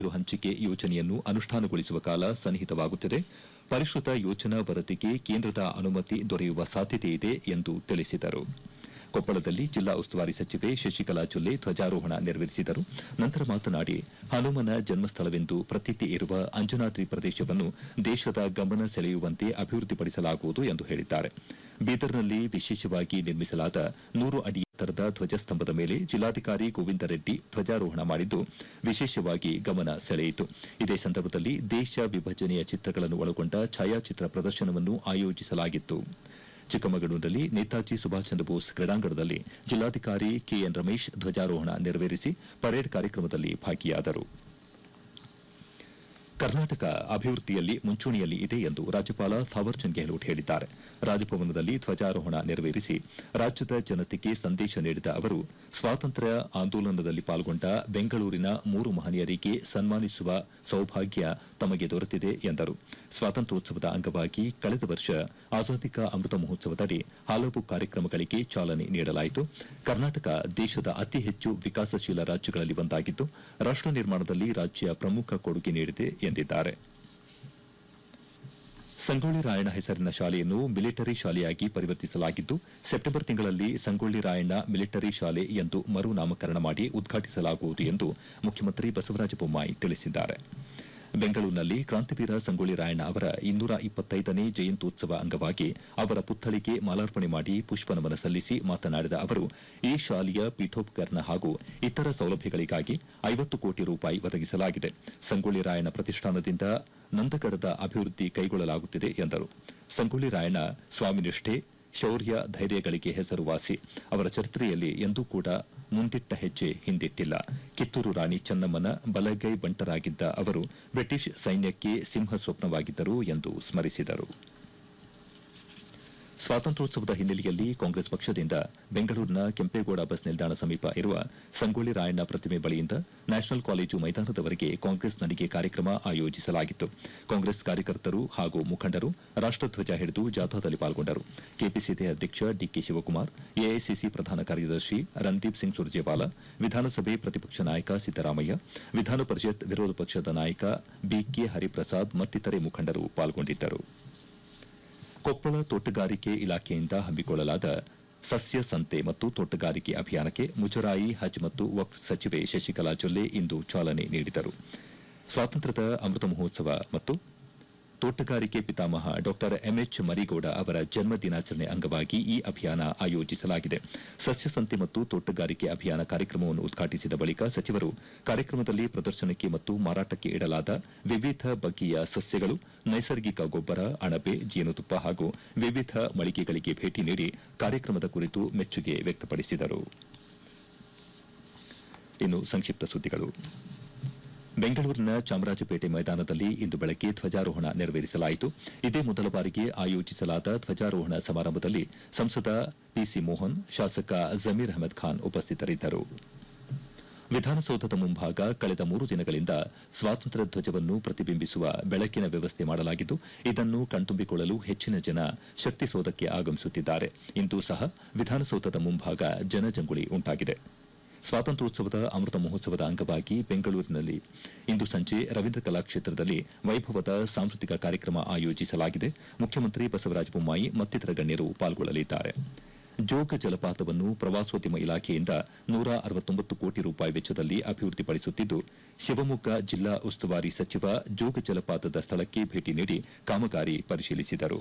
ನೀರು ಹಂಚಿಕೆ ಯೋಜನೆಯನ್ನು ಅನುಷ್ಠಾನಗೊಳಿಸುವ ಕಾಲ ಸನ್ನಿಹಿತವಾಗುತ್ತಿದೆ ಪರಿಷ್ಕೃತ ಯೋಜನಾ ವರದಿಗೆ ಕೇಂದ್ರದ ಅನುಮತಿ ದೊರೆಯುವ ಸಾಧ್ಯತೆಯಿದೆ ಎಂದು ತಿಳಿಸಿದರು ಕೊಪ್ಪಳದಲ್ಲಿ ಜಿಲ್ಲಾ ಉಸ್ತುವಾರಿ ಸಚಿವೆ ಶಶಿಕಲಾ ಜೊಲ್ಲೆ ಧ್ವಜಾರೋಹಣ ನೆರವೇರಿಸಿದರು ನಂತರ ಮಾತನಾಡಿ ಹನುಮನ ಜನ್ಮಸ್ಥಳವೆಂದು ಪ್ರತೀತಿ ಇರುವ ಅಂಜನಾದ್ರಿ ಪ್ರದೇಶವನ್ನು ದೇಶದ ಗಮನ ಸೆಳೆಯುವಂತೆ ಅಭಿವೃದ್ಧಿಪಡಿಸಲಾಗುವುದು ಎಂದು ಹೇಳಿದ್ದಾರೆ ಬೀದರ್ನಲ್ಲಿ ವಿಶೇಷವಾಗಿ ನಿರ್ಮಿಸಲಾದ ನೂರು ಅಡಿ ಎತ್ತರದ ಧ್ವಜಸ್ತಂಭದ ಮೇಲೆ ಜಿಲ್ಲಾಧಿಕಾರಿ ಗೋವಿಂದ ರೆಡ್ಡಿ ಧ್ವಜಾರೋಹಣ ಮಾಡಿದ್ದು ವಿಶೇಷವಾಗಿ ಗಮನ ಸೆಳೆಯಿತು ಇದೇ ಸಂದರ್ಭದಲ್ಲಿ ದೇಶ ವಿಭಜನೆಯ ಚಿತ್ರಗಳನ್ನು ಒಳಗೊಂಡ ಛಾಯಾಚಿತ್ರ ಪ್ರದರ್ಶನವನ್ನು ಆಯೋಜಿಸಲಾಗಿತ್ತು ಚಿಕ್ಕಮಗಳೂರಿನಲ್ಲಿ ನೇತಾಜಿ ಸುಭಾಷ್ ಚಂದ್ರ ಬೋಸ್ ಕ್ರೀಡಾಂಗಣದಲ್ಲಿ ಜಿಲ್ಲಾಧಿಕಾರಿ ಕೆಎನ್ ರಮೇಶ್ ಧ್ವಜಾರೋಹಣ ನೆರವೇರಿಸಿ ಪರೇಡ್ ಕಾರ್ಯಕ್ರಮದಲ್ಲಿ ಭಾಗಿಯಾದರು ಕರ್ನಾಟಕ ಅಭಿವೃದ್ಧಿಯಲ್ಲಿ ಮುಂಚೂಣಿಯಲ್ಲಿ ಇದೆ ಎಂದು ರಾಜ್ಯಪಾಲ ಥಾವರ್ಚಂದ್ ಗೆಹ್ಲೋಟ್ ಹೇಳಿದ್ದಾರೆ ರಾಜಭವನದಲ್ಲಿ ಧ್ವಜಾರೋಹಣ ನೆರವೇರಿಸಿ ರಾಜ್ಯದ ಜನತೆಗೆ ಸಂದೇಶ ನೀಡಿದ ಅವರು ಸ್ವಾತಂತ್ರ್ಯ ಆಂದೋಲನದಲ್ಲಿ ಪಾಲ್ಗೊಂಡ ಬೆಂಗಳೂರಿನ ಮೂರು ಮಹನೀಯರಿಗೆ ಸನ್ಮಾನಿಸುವ ಸೌಭಾಗ್ಯ ತಮಗೆ ದೊರೆತಿದೆ ಎಂದರು ಸ್ವಾತಂತ್ರ್ಯೋತ್ಸವದ ಅಂಗವಾಗಿ ಕಳೆದ ವರ್ಷ ಆಜಾದಿ ಕಾ ಅಮೃತ ಮಹೋತ್ಸವದಡಿ ಹಲವು ಕಾರ್ಯಕ್ರಮಗಳಿಗೆ ಚಾಲನೆ ನೀಡಲಾಯಿತು ಕರ್ನಾಟಕ ದೇಶದ ಅತಿ ಹೆಚ್ಚು ವಿಕಾಸಶೀಲ ರಾಜ್ಯಗಳಲ್ಲಿ ಒಂದಾಗಿದ್ದು ರಾಷ್ಟ ನಿರ್ಮಾಣದಲ್ಲಿ ರಾಜ್ಯ ಪ್ರಮುಖ ಕೊಡುಗೆ ನೀಡಿದೆ ಎಂದಿದ್ದಾರೆ ಸಂಗೊಳ್ಳಿ ರಾಯಣ್ಣ ಹೆಸರಿನ ಶಾಲೆಯನ್ನು ಮಿಲಿಟರಿ ಶಾಲೆಯಾಗಿ ಪರಿವರ್ತಿಸಲಾಗಿದ್ದು ಸೆಪ್ಟೆಂಬರ್ ತಿಂಗಳಲ್ಲಿ ಸಂಗೊಳ್ಳಿ ರಾಯಣ್ಣ ಮಿಲಿಟರಿ ಶಾಲೆ ಎಂದು ಮರು ನಾಮಕರಣ ಮಾಡಿ ಉದ್ಘಾಟಿಸಲಾಗುವುದು ಎಂದು ಮುಖ್ಯಮಂತ್ರಿ ಬಸವರಾಜ ಬೊಮ್ಮಾಯಿ ತಿಳಿಸಿದ್ದಾರೆ ಬೆಂಗಳೂರಿನಲ್ಲಿ ಕ್ರಾಂತಿವೀರ ಸಂಗೊಳ್ಳಿ ರಾಯಣ್ಣ ಅವರ ಇನ್ನೂರ ಇಪ್ಪತ್ತೈದನೇ ಜಯಂತ್ಯೋತ್ಸವ ಅಂಗವಾಗಿ ಅವರ ಪುತ್ಥಳಿಗೆ ಮಾಲಾರ್ಪಣೆ ಮಾಡಿ ಪುಷ್ಪನಮನ ಸಲ್ಲಿಸಿ ಮಾತನಾಡಿದ ಅವರು ಈ ಶಾಲೆಯ ಪೀಠೋಪಕರಣ ಹಾಗೂ ಇತರ ಸೌಲಭ್ಯಗಳಿಗಾಗಿ ಐವತ್ತು ಕೋಟಿ ರೂಪಾಯಿ ಒದಗಿಸಲಾಗಿದೆ ಸಂಗೊಳ್ಳಿ ರಾಯಣ್ಣ ಪ್ರತಿಷ್ಠಾನದಿಂದ ನಂದಗಡದ ಅಭಿವೃದ್ಧಿ ಕೈಗೊಳ್ಳಲಾಗುತ್ತಿದೆ ಎಂದರು ಸಂಗೊಳ್ಳಿ ರಾಯಣ್ಣ ಸ್ವಾಮಿನಿಷ್ಠೆ ಶೌರ್ಯ ಧೈರ್ಯಗಳಿಗೆ ಹೆಸರುವಾಸಿ ಅವರ ಚರಿತ್ರೆಯಲ್ಲಿ ಎಂದೂ ಕೂಡ ಮುಂದಿಟ್ಟ ಹೆಜ್ಜೆ ಹಿಂದಿಟ್ಟಿಲ್ಲ ಕಿತ್ತೂರು ರಾಣಿ ಚೆನ್ನಮ್ಮನ ಬಲಗೈ ಬಂಟರಾಗಿದ್ದ ಅವರು ಬ್ರಿಟಿಷ್ ಸೈನ್ಯಕ್ಕೆ ಸಿಂಹ ಸ್ವಪ್ನವಾಗಿದ್ದರು ಎಂದು ಸ್ಮರಿಸಿದರು ಸ್ವಾತಂತ್ರ್ಯೋತ್ಸವದ ಹಿನ್ನೆಲೆಯಲ್ಲಿ ಕಾಂಗ್ರೆಸ್ ಪಕ್ಷದಿಂದ ಬೆಂಗಳೂರಿನ ಕೆಂಪೇಗೌಡ ಬಸ್ ನಿಲ್ದಾಣ ಸಮೀಪ ಇರುವ ಸಂಗೊಳ್ಳಿ ರಾಯಣ್ಣ ಪ್ರತಿಮೆ ಬಳಿಯಿಂದ ನ್ಯಾಷನಲ್ ಕಾಲೇಜು ಮೈದಾನದವರೆಗೆ ಕಾಂಗ್ರೆಸ್ ನಡಿಗೆ ಕಾರ್ಯಕ್ರಮ ಆಯೋಜಿಸಲಾಗಿತ್ತು ಕಾಂಗ್ರೆಸ್ ಕಾರ್ಯಕರ್ತರು ಹಾಗೂ ಮುಖಂಡರು ರಾಷ್ಟಧ್ವಜ ಹಿಡಿದು ಜಾಥಾದಲ್ಲಿ ಪಾಲ್ಗೊಂಡರು ಕೆಪಿಸಿಸಿ ಅಧ್ಯಕ್ಷ ಡಿಕೆ ಶಿವಕುಮಾರ್ ಎಐಸಿಸಿ ಪ್ರಧಾನ ಕಾರ್ಯದರ್ಶಿ ರಣದೀಪ್ ಸಿಂಗ್ ಸುರ್ಜೇವಾಲಾ ವಿಧಾನಸಭೆ ಪ್ರತಿಪಕ್ಷ ನಾಯಕ ಸಿದ್ದರಾಮಯ್ಯ ವಿಧಾನ ಪರಿಷತ್ ವಿರೋಧ ಪಕ್ಷದ ನಾಯಕ ಬಿಕೆ ಹರಿಪ್ರಸಾದ್ ಮತ್ತಿತರೆ ಮುಖಂಡರು ಪಾಲ್ಗೊಂಡಿದ್ದರು ಕೊಪ್ಪಳ ತೋಟಗಾರಿಕೆ ಇಲಾಖೆಯಿಂದ ಹಮ್ಮಿಕೊಳ್ಳಲಾದ ಸಸ್ಯ ಸಂತೆ ಮತ್ತು ತೋಟಗಾರಿಕೆ ಅಭಿಯಾನಕ್ಕೆ ಮುಜರಾಯಿ ಹಜ್ ಮತ್ತು ವಕ್ಫ್ ಸಚಿವೆ ಶಶಿಕಲಾ ಜೊಲ್ಲೆ ಇಂದು ಚಾಲನೆ ನೀಡಿದರು ಸ್ವಾತಂತ್ರ್ಯದ ಅಮೃತ ಮಹೋತ್ಸವ ಮತ್ತು ತೋಟಗಾರಿಕೆ ಪಿತಾಮಹ ಡಾ ಎಂಎಚ್ ಮರಿಗೌಡ ಅವರ ಜನ್ಮ ದಿನಾಚರಣೆ ಅಂಗವಾಗಿ ಈ ಅಭಿಯಾನ ಆಯೋಜಿಸಲಾಗಿದೆ ಸಸ್ಯ ಸಂತೆ ಮತ್ತು ತೋಟಗಾರಿಕೆ ಅಭಿಯಾನ ಕಾರ್ಯಕ್ರಮವನ್ನು ಉದ್ಘಾಟಿಸಿದ ಬಳಿಕ ಸಚಿವರು ಕಾರ್ಯಕ್ರಮದಲ್ಲಿ ಪ್ರದರ್ಶನಕ್ಕೆ ಮತ್ತು ಮಾರಾಟಕ್ಕೆ ಇಡಲಾದ ವಿವಿಧ ಬಗೆಯ ಸಸ್ಯಗಳು ನೈಸರ್ಗಿಕ ಗೊಬ್ಬರ ಅಣಬೆ ಜೇನುತುಪ್ಪ ಹಾಗೂ ವಿವಿಧ ಮಳಿಗೆಗಳಿಗೆ ಭೇಟಿ ನೀಡಿ ಕಾರ್ಯಕ್ರಮದ ಕುರಿತು ಮೆಚ್ಚುಗೆ ವ್ಯಕ್ತಪಡಿಸಿದರು ಇನ್ನು ಸಂಕ್ಷಿಪ್ತ ಸುದ್ದಿಗಳು ಬೆಂಗಳೂರಿನ ಚಾಮರಾಜಪೇಟೆ ಮೈದಾನದಲ್ಲಿ ಇಂದು ಬೆಳಗ್ಗೆ ಧ್ವಜಾರೋಹಣ ನೆರವೇರಿಸಲಾಯಿತು ಇದೇ ಮೊದಲ ಬಾರಿಗೆ ಆಯೋಜಿಸಲಾದ ಧ್ವಜಾರೋಹಣ ಸಮಾರಂಭದಲ್ಲಿ ಸಂಸದ ಪಿಸಿ ಮೋಹನ್ ಶಾಸಕ ಜಮೀರ್ ಅಹಮದ್ ಖಾನ್ ಉಪಸ್ಥಿತರಿದ್ದರು ವಿಧಾನಸೌಧದ ಮುಂಭಾಗ ಕಳೆದ ಮೂರು ದಿನಗಳಿಂದ ಸ್ವಾತಂತ್ರ್ಯ ಧ್ವಜವನ್ನು ಪ್ರತಿಬಿಂಬಿಸುವ ಬೆಳಕಿನ ವ್ಯವಸ್ಥೆ ಮಾಡಲಾಗಿದ್ದು ಇದನ್ನು ಕಣ್ತುಂಬಿಕೊಳ್ಳಲು ಹೆಚ್ಚಿನ ಜನ ಶಕ್ತಿಸೌಧಕ್ಕೆ ಆಗಮಿಸುತ್ತಿದ್ದಾರೆ ಇಂದು ಸಹ ವಿಧಾನಸೌಧದ ಮುಂಭಾಗ ಜನಜಂಗುಳಿ ಉಂಟಾಗಿದೆ ಸ್ವಾತಂತ್ರ್ಯೋತ್ಸವದ ಅಮೃತ ಮಹೋತ್ಸವದ ಅಂಗವಾಗಿ ಬೆಂಗಳೂರಿನಲ್ಲಿ ಇಂದು ಸಂಜೆ ರವೀಂದ್ರ ಕಲಾಕ್ಷೇತ್ರದಲ್ಲಿ ವೈಭವದ ಸಾಂಸ್ಕೃತಿಕ ಕಾರ್ಯಕ್ರಮ ಆಯೋಜಿಸಲಾಗಿದೆ ಮುಖ್ಯಮಂತ್ರಿ ಬಸವರಾಜ ಬೊಮ್ಮಾಯಿ ಮತ್ತಿತರ ಗಣ್ಯರು ಪಾಲ್ಗೊಳ್ಳಲಿದ್ದಾರೆ ಜೋಗ ಜಲಪಾತವನ್ನು ಪ್ರವಾಸೋದ್ಯಮ ಇಲಾಖೆಯಿಂದ ನೂರ ಅರವತ್ತೊಂಬತ್ತು ಕೋಟಿ ರೂಪಾಯಿ ವೆಚ್ಚದಲ್ಲಿ ಅಭಿವೃದ್ಧಿಪಡಿಸುತ್ತಿದ್ದು ಶಿವಮೊಗ್ಗ ಜಿಲ್ಲಾ ಉಸ್ತುವಾರಿ ಸಚಿವ ಜೋಗ ಜಲಪಾತದ ಸ್ಥಳಕ್ಕೆ ಭೇಟಿ ನೀಡಿ ಕಾಮಗಾರಿ ಪರಿಶೀಲಿಸಿದರು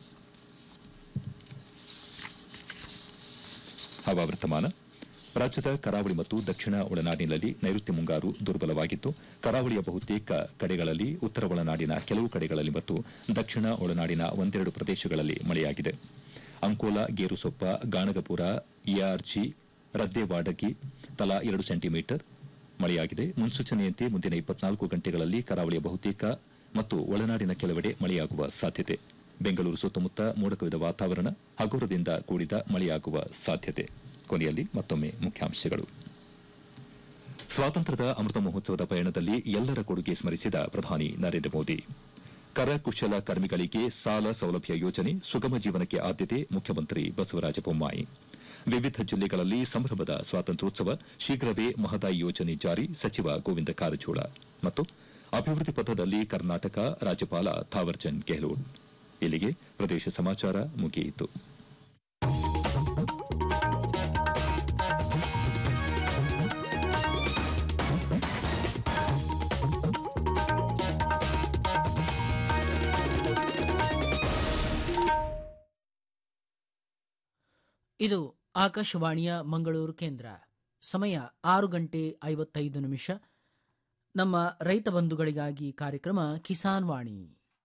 ಹವಾವರ್ತಮಾನ ರಾಜ್ಯದ ಕರಾವಳಿ ಮತ್ತು ದಕ್ಷಿಣ ಒಳನಾಡಿನಲ್ಲಿ ನೈಋತ್ಯ ಮುಂಗಾರು ದುರ್ಬಲವಾಗಿದ್ದು ಕರಾವಳಿಯ ಬಹುತೇಕ ಕಡೆಗಳಲ್ಲಿ ಉತ್ತರ ಒಳನಾಡಿನ ಕೆಲವು ಕಡೆಗಳಲ್ಲಿ ಮತ್ತು ದಕ್ಷಿಣ ಒಳನಾಡಿನ ಒಂದೆರಡು ಪ್ರದೇಶಗಳಲ್ಲಿ ಮಳೆಯಾಗಿದೆ ಅಂಕೋಲಾ ಗೇರುಸೊಪ್ಪ ಗಾಣಗಪುರ ಎಆರ್ಜಿ ರದ್ದೇವಾಡಗಿ ತಲಾ ಎರಡು ಸೆಂಟಿಮೀಟರ್ ಮಳೆಯಾಗಿದೆ ಮುನ್ಸೂಚನೆಯಂತೆ ಮುಂದಿನ ಇಪ್ಪತ್ನಾಲ್ಕು ಗಂಟೆಗಳಲ್ಲಿ ಕರಾವಳಿಯ ಬಹುತೇಕ ಮತ್ತು ಒಳನಾಡಿನ ಕೆಲವೆಡೆ ಮಳೆಯಾಗುವ ಸಾಧ್ಯತೆ ಬೆಂಗಳೂರು ಸುತ್ತಮುತ್ತ ಮೋಡಕವಿದ ವಾತಾವರಣ ಹಗುರದಿಂದ ಕೂಡಿದ ಮಳೆಯಾಗುವ ಸಾಧ್ಯತೆ ಕೊನೆಯಲ್ಲಿ ಮತ್ತೊಮ್ಮೆ ಮುಖ್ಯಾಂಶಗಳು ಸ್ವಾತಂತ್ರ್ಯದ ಅಮೃತ ಮಹೋತ್ಸವದ ಪಯಣದಲ್ಲಿ ಎಲ್ಲರ ಕೊಡುಗೆ ಸ್ಮರಿಸಿದ ಪ್ರಧಾನಿ ನರೇಂದ್ರ ಮೋದಿ ಕರಕುಶಲ ಕರ್ಮಿಗಳಿಗೆ ಸಾಲ ಸೌಲಭ್ಯ ಯೋಜನೆ ಸುಗಮ ಜೀವನಕ್ಕೆ ಆದ್ಯತೆ ಮುಖ್ಯಮಂತ್ರಿ ಬಸವರಾಜ ಬೊಮ್ಮಾಯಿ ವಿವಿಧ ಜಿಲ್ಲೆಗಳಲ್ಲಿ ಸಂಭ್ರಮದ ಸ್ವಾತಂತ್ರ್ಯೋತ್ಸವ ಶೀಘ್ರವೇ ಮಹದಾಯಿ ಯೋಜನೆ ಜಾರಿ ಸಚಿವ ಗೋವಿಂದ ಕಾರಜೋಳ ಮತ್ತು ಅಭಿವೃದ್ಧಿ ಪಥದಲ್ಲಿ ಕರ್ನಾಟಕ ರಾಜ್ಯಪಾಲ ಥಾವರ್ಚಂದ್ ಗೆಹ್ಲೋಟ್ ಇಲ್ಲಿಗೆ ಪ್ರದೇಶ ಸಮಾಚಾರ ಮುಗಿಯಿತು ಇದು ಆಕಾಶವಾಣಿಯ ಮಂಗಳೂರು ಕೇಂದ್ರ ಸಮಯ ಆರು ಗಂಟೆ ಐವತ್ತೈದು ನಿಮಿಷ ನಮ್ಮ ರೈತ ಬಂಧುಗಳಿಗಾಗಿ ಕಾರ್ಯಕ್ರಮ ಕಿಸಾನ್ ವಾಣಿ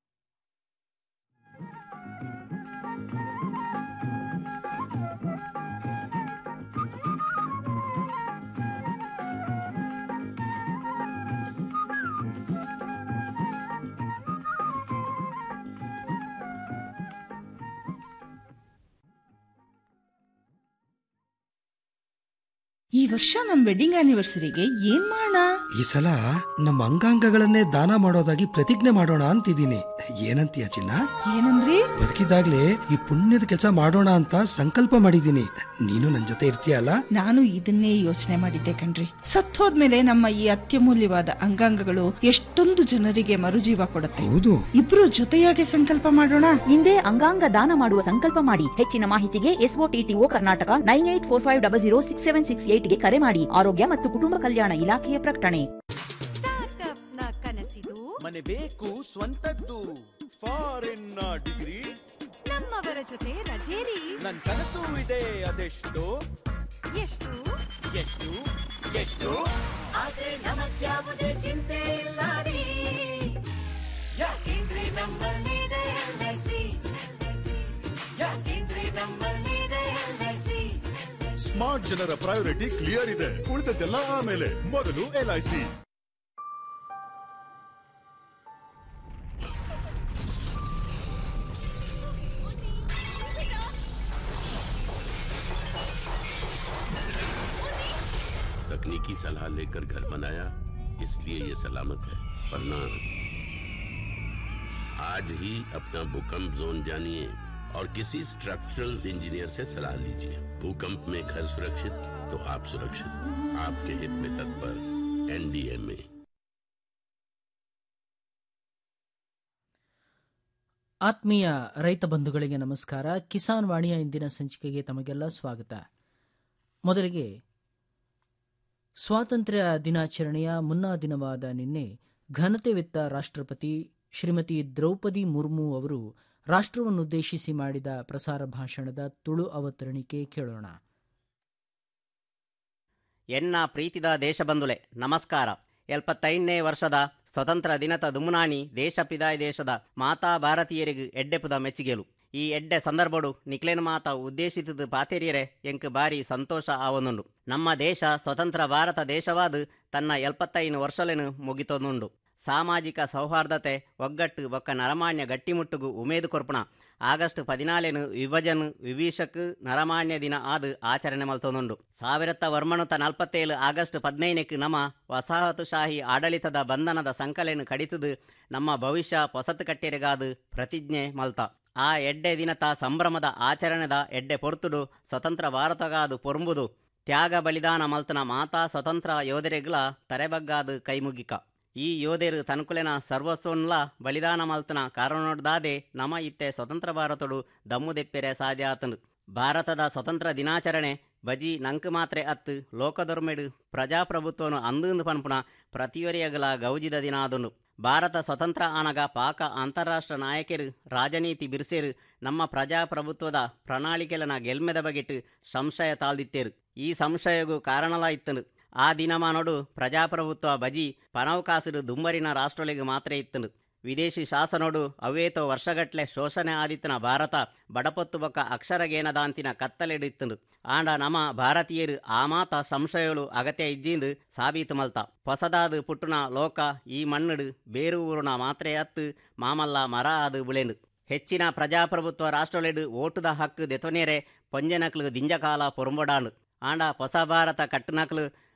ಈ ವರ್ಷ ನಮ್ ವೆಡ್ಡಿಂಗ್ ಆನಿವರ್ಸರಿಗೆ ಏನ್ ಮಾಡೋಣ ಈ ಸಲ ನಮ್ಮ ಅಂಗಾಂಗಗಳನ್ನೇ ದಾನ ಮಾಡೋದಾಗಿ ಪ್ರತಿಜ್ಞೆ ಮಾಡೋಣ ಅಂತಿದ್ದೀನಿ ಏನಂತೀಯ ಚಿನ್ನ ಏನಂದ್ರಿ ಬದುಕಿದಾಗ್ಲೇ ಈ ಪುಣ್ಯದ ಕೆಲಸ ಮಾಡೋಣ ಅಂತ ಸಂಕಲ್ಪ ಮಾಡಿದ್ದೀನಿ ನೀನು ನನ್ ಜೊತೆ ಇರ್ತೀಯಲ್ಲ ನಾನು ಇದನ್ನೇ ಯೋಚನೆ ಮಾಡಿದ್ದೆ ಕಣ್ರಿ ಸತ್ ಹೋದ್ಮೇಲೆ ನಮ್ಮ ಈ ಅತ್ಯಮೂಲ್ಯವಾದ ಅಂಗಾಂಗಗಳು ಎಷ್ಟೊಂದು ಜನರಿಗೆ ಮರುಜೀವ ಕೊಡುತ್ತೆ ಹೌದು ಇಬ್ರು ಜೊತೆಯಾಗಿ ಸಂಕಲ್ಪ ಮಾಡೋಣ ಹಿಂದೆ ಅಂಗಾಂಗ ದಾನ ಮಾಡುವ ಸಂಕಲ್ಪ ಮಾಡಿ ಹೆಚ್ಚಿನ ಮಾಹಿತಿಗೆ SOTTO Karnataka nine eight four five double zero six seven six ಏಟ್ಗೆ ಕರೆ ಮಾಡಿ ಆರೋಗ್ಯ ಮತ್ತು ಕುಟುಂಬ ಕಲ್ಯಾಣ ಇಲಾಖೆಯ ಪ್ರಕಟಣೆ ಸ್ಟಾರ್ಟ್ಅಪ್ ನ ಕನಸಿದು ಮನೆ ಬೇಕು ಸ್ವಂತದ್ದು ಫಾರಿನ್ ಡಿಗ್ರಿ ನಮ್ಮವರ ಜೊತೆ ರಜೇರಿ ನನ್ ಕನಸು ಇದೆ ಅದೆಷ್ಟು ಎಷ್ಟು ಎಷ್ಟು ಎಷ್ಟು ಆದ್ರೆ ನಮಗ್ಯಾವುದೇ ಚಿಂತೆ ಇಲ್ಲ ರೀ ಯಾಕೆಂದ್ರೆ ನಮ್ಮಲ್ಲಿದೆ LIC. ಯಾಕೆಂದ್ರೆ ನಮ್ಮಲ್ಲಿದೆ LIC. ಸ್ಮಾರ್ಟ್ ಜನರ ಪ್ರಯಾರಿಟಿ ಕ್ಲಿಯರ್ ಇದೆ ಉಳಿದದ್ದೆಲ್ಲ ಆಮೇಲೆ ಮೊದಲು ಎಲ್ಐಸಿ तकनीकी सलाह लेकर घर बनाया इसलिए ये सलामत है वरना आज ही अपना भूकंप जोन जानिए और किसी स्ट्रक्चरल इंजीनियर से सलाह लीजिए भूकंप में घर सुरक्षित तो आप सुरक्षित आपके हित में तत्पर एनडीएमए ಆತ್ಮೀಯ ರೈತ ಬಂಧುಗಳಿಗೆ ನಮಸ್ಕಾರ ಕಿಸಾನ್ ವಾಣಿಯ ಇಂದಿನ ಸಂಚಿಕೆಗೆ ತಮಗೆಲ್ಲ ಸ್ವಾಗತ ಮೊದಲಿಗೆ ಸ್ವಾತಂತ್ರ್ಯ ದಿನಾಚರಣೆಯ ಮುನ್ನಾ ದಿನವಾದ ನಿನ್ನೆ ಘನತೆವಿತ್ತ ರಾಷ್ಟ್ರಪತಿ ಶ್ರೀಮತಿ ದ್ರೌಪದಿ ಮುರ್ಮು ಅವರು ರಾಷ್ಟ್ರವನ್ನುದ್ದೇಶಿಸಿ ಮಾಡಿದ ಪ್ರಸಾರ ಭಾಷಣದ ತುಳು ಅವತರಣಿಕೆ ಕೇಳೋಣ ಎನ್ನ ಪ್ರೀತಿದ ದೇಶಬಂಧುಲೆ ನಮಸ್ಕಾರ ಎಲ್ಪತ್ತೈದನೇ ವರ್ಷದ ಸ್ವತಂತ್ರ ದಿನದ ದುಮುನಾಣಿ ದೇಶಪಿದಾಯ ದೇಶದ ಮಾತಾ ಭಾರತೀಯರಿಗೆ ಎಡ್ಡೆಪುದ ಮೆಚ್ಚಿಗೆಲು ಈ ಎಡ್ಡೆ ಸಂದರ್ಭಡು ನಿಕ್ಲೇನ್ ಮಾತ ಉದ್ದೇಶಿಸಿದ ಪಾತೆರಿಯರೆ ಎಂಕ್ ಬಾರಿ ಸಂತೋಷ ಆವನುಂಡು ನಮ್ಮ ದೇಶ ಸ್ವತಂತ್ರ ಭಾರತ ದೇಶವಾದ ತನ್ನ ಎಲ್ಪತ್ತೈದು ವರ್ಷಲೆನು ಮುಗಿತೊಂದುಂಡು ಸಾಮಾಜಿಕ ಸೌಹಾರ್ದತೆ ಒಗ್ಗಟ್ಟು ಬೊಕ್ಕ ನರಮಾನ್ಯ ಗಟ್ಟಿಮುಟ್ಟುಗು ಉಮೇದು ಕೊರ್ಪುಣ ಆಗಸ್ಟ್ ಪದಿನಾಲೆನು ವಿಭಜನ್ ವಿಭೀಷಕ್ ನರಮಾನ್ಯ ದಿನ ಆದು ಆಚರಣೆ ಮಲ್ತೊಂದುಂಡು ಸಾವಿರತ್ತ ವರ್ಮಣುತ ನಲ್ಪತ್ತೇಳು ಆಗಸ್ಟ್ ಪದ್ನೈದಕ್ಕೆ ನಮ್ಮ ವಸಾಹತುಶಾಹಿ ಆಡಳಿತದ ಬಂಧನದ ಸಂಕಲೆನು ಕಡಿತದು ನಮ್ಮ ಭವಿಷ್ಯ ಪೊಸತು ಕಟ್ಟೆರೆಗಾದು ಪ್ರತಿಜ್ಞೆ ಮಲ್ತ ಆ ಎಡ್ಡೆ ದಿನತ ಸಂಭ್ರಮದ ಆಚರಣೆದ ಎಡ್ಡೆ ಪೊರ್ತುಡು ಸ್ವತಂತ್ರ ಭಾರತಗಾದು ಪೊರ್ಂಬುದು ತ್ಯಾಗ ಬಲಿದಾನ ಮಲ್ತನ ಮಾತಾ ಸ್ವತಂತ್ರ ಯೋಧರೆಗ್ಲ ತರೆಬಗ್ಗಾದು ಕೈಮುಗಿಕ ಈ ಯೋಧರು ತನುಕುಲೆನ ಸರ್ವಸ್ವನ್ಲ ಬಲಿದಾನ ಮಲ್ತನ ಕಾರಣೊಡ್ದಾದೆ ನಮ ಇತ್ತೆ ಸ್ವತಂತ್ರ ಭಾರತಡು ದಮ್ಮುದೆಪ್ಪೆರೆ ಸಾಧ್ಯ ಆತನು ಭಾರತದ ಸ್ವತಂತ್ರ ದಿನಾಚರಣೆ ಬಜಿ ನಂಕ್ ಮಾತ್ರೆ ಅತ್ತು ಲೋಕದೊರ್ಮೆಡು ಪ್ರಜಾಪ್ರಭುತ್ವನು ಅಂದುಂದು ಪನ್ಪುಣ ಪ್ರತಿಯೊರಿಯಗಲ ಗೌಜಿದ ದಿನ ಆದುಂಡು ಭಾರತ ಸ್ವತಂತ್ರ ಆನಗ ಪಾಕ ಅಂತಾರಾಷ್ಟ್ರ ನಾಯಕರು ರಾಜನೀತಿ ಬಿರ್ಸೇರು ನಮ್ಮ ಪ್ರಜಾಪ್ರಭುತ್ವದ ಪ್ರಣಾಳಿಕೆಲನ ಗೆಲ್ಮೆದ ಬಗೆಟ್ ಸಂಶಯ ತಾಳ್ದಿತ್ತೇರು ಈ ಸಂಶಯಗೂ ಕಾರಣಲ ಇತ್ತನು ಆ ದಿನಮ ನೋಡು ಪ್ರಜಾಪ್ರಭುತ್ವ ಬಜಿ ಪನವಕಾಸುಡು ದುಂಬರಿನ ರಾಷ್ಟ್ರೊಳಿಗೆ ಮಾತ್ರ ಇತ್ತನು ವಿದೇಶಿ ಶಾಸನೋಡು ಅವೇತೋ ವರ್ಷಗಟ್ಲೆ ಶೋಷಣೆ ಆದಿತ್ತನ ಭಾರತ ಬಡಪೊತ್ತು ಬೊಕ್ಕ ಅಕ್ಷರಗೇನದಾಂತಿನ ಕತ್ತಲೆಡಿತ್ತನು ಆಂಡ ನಮ ಭಾರತೀಯರು ಆ ಮಾತ ಸಂಶಯಗಳು ಅಗತ್ಯ ಇಜ್ಜಿಂದು ಸಾಬೀತು ಮಲ್ತ ಹೊಸದಾದು ಪುಟ್ಟುನ ಲೋಕ ಈ ಮಣ್ಣುಡು ಬೇರು ಊರುನ ಮಾತ್ರೆ ಅತ್ತು ಮಾಮಲ್ಲ ಮರ ಆದು ಬುಳೆಂಡು ಹೆಚ್ಚಿನ ಪ್ರಜಾಪ್ರಭುತ್ವ ರಾಷ್ಟ್ರೊಳೆಡು ಓಟುದ ಹಕ್ಕು ದೆತೊನೆರೆ ಪೊಂಜನಕ್ಲು ದಿಂಜಕಾಲ ಪೊರುಂಬೊಡಾಂಡು ಆಂಡ ಹೊಸ ಭಾರತ ಕಟ್ಟುನಕ್ಲು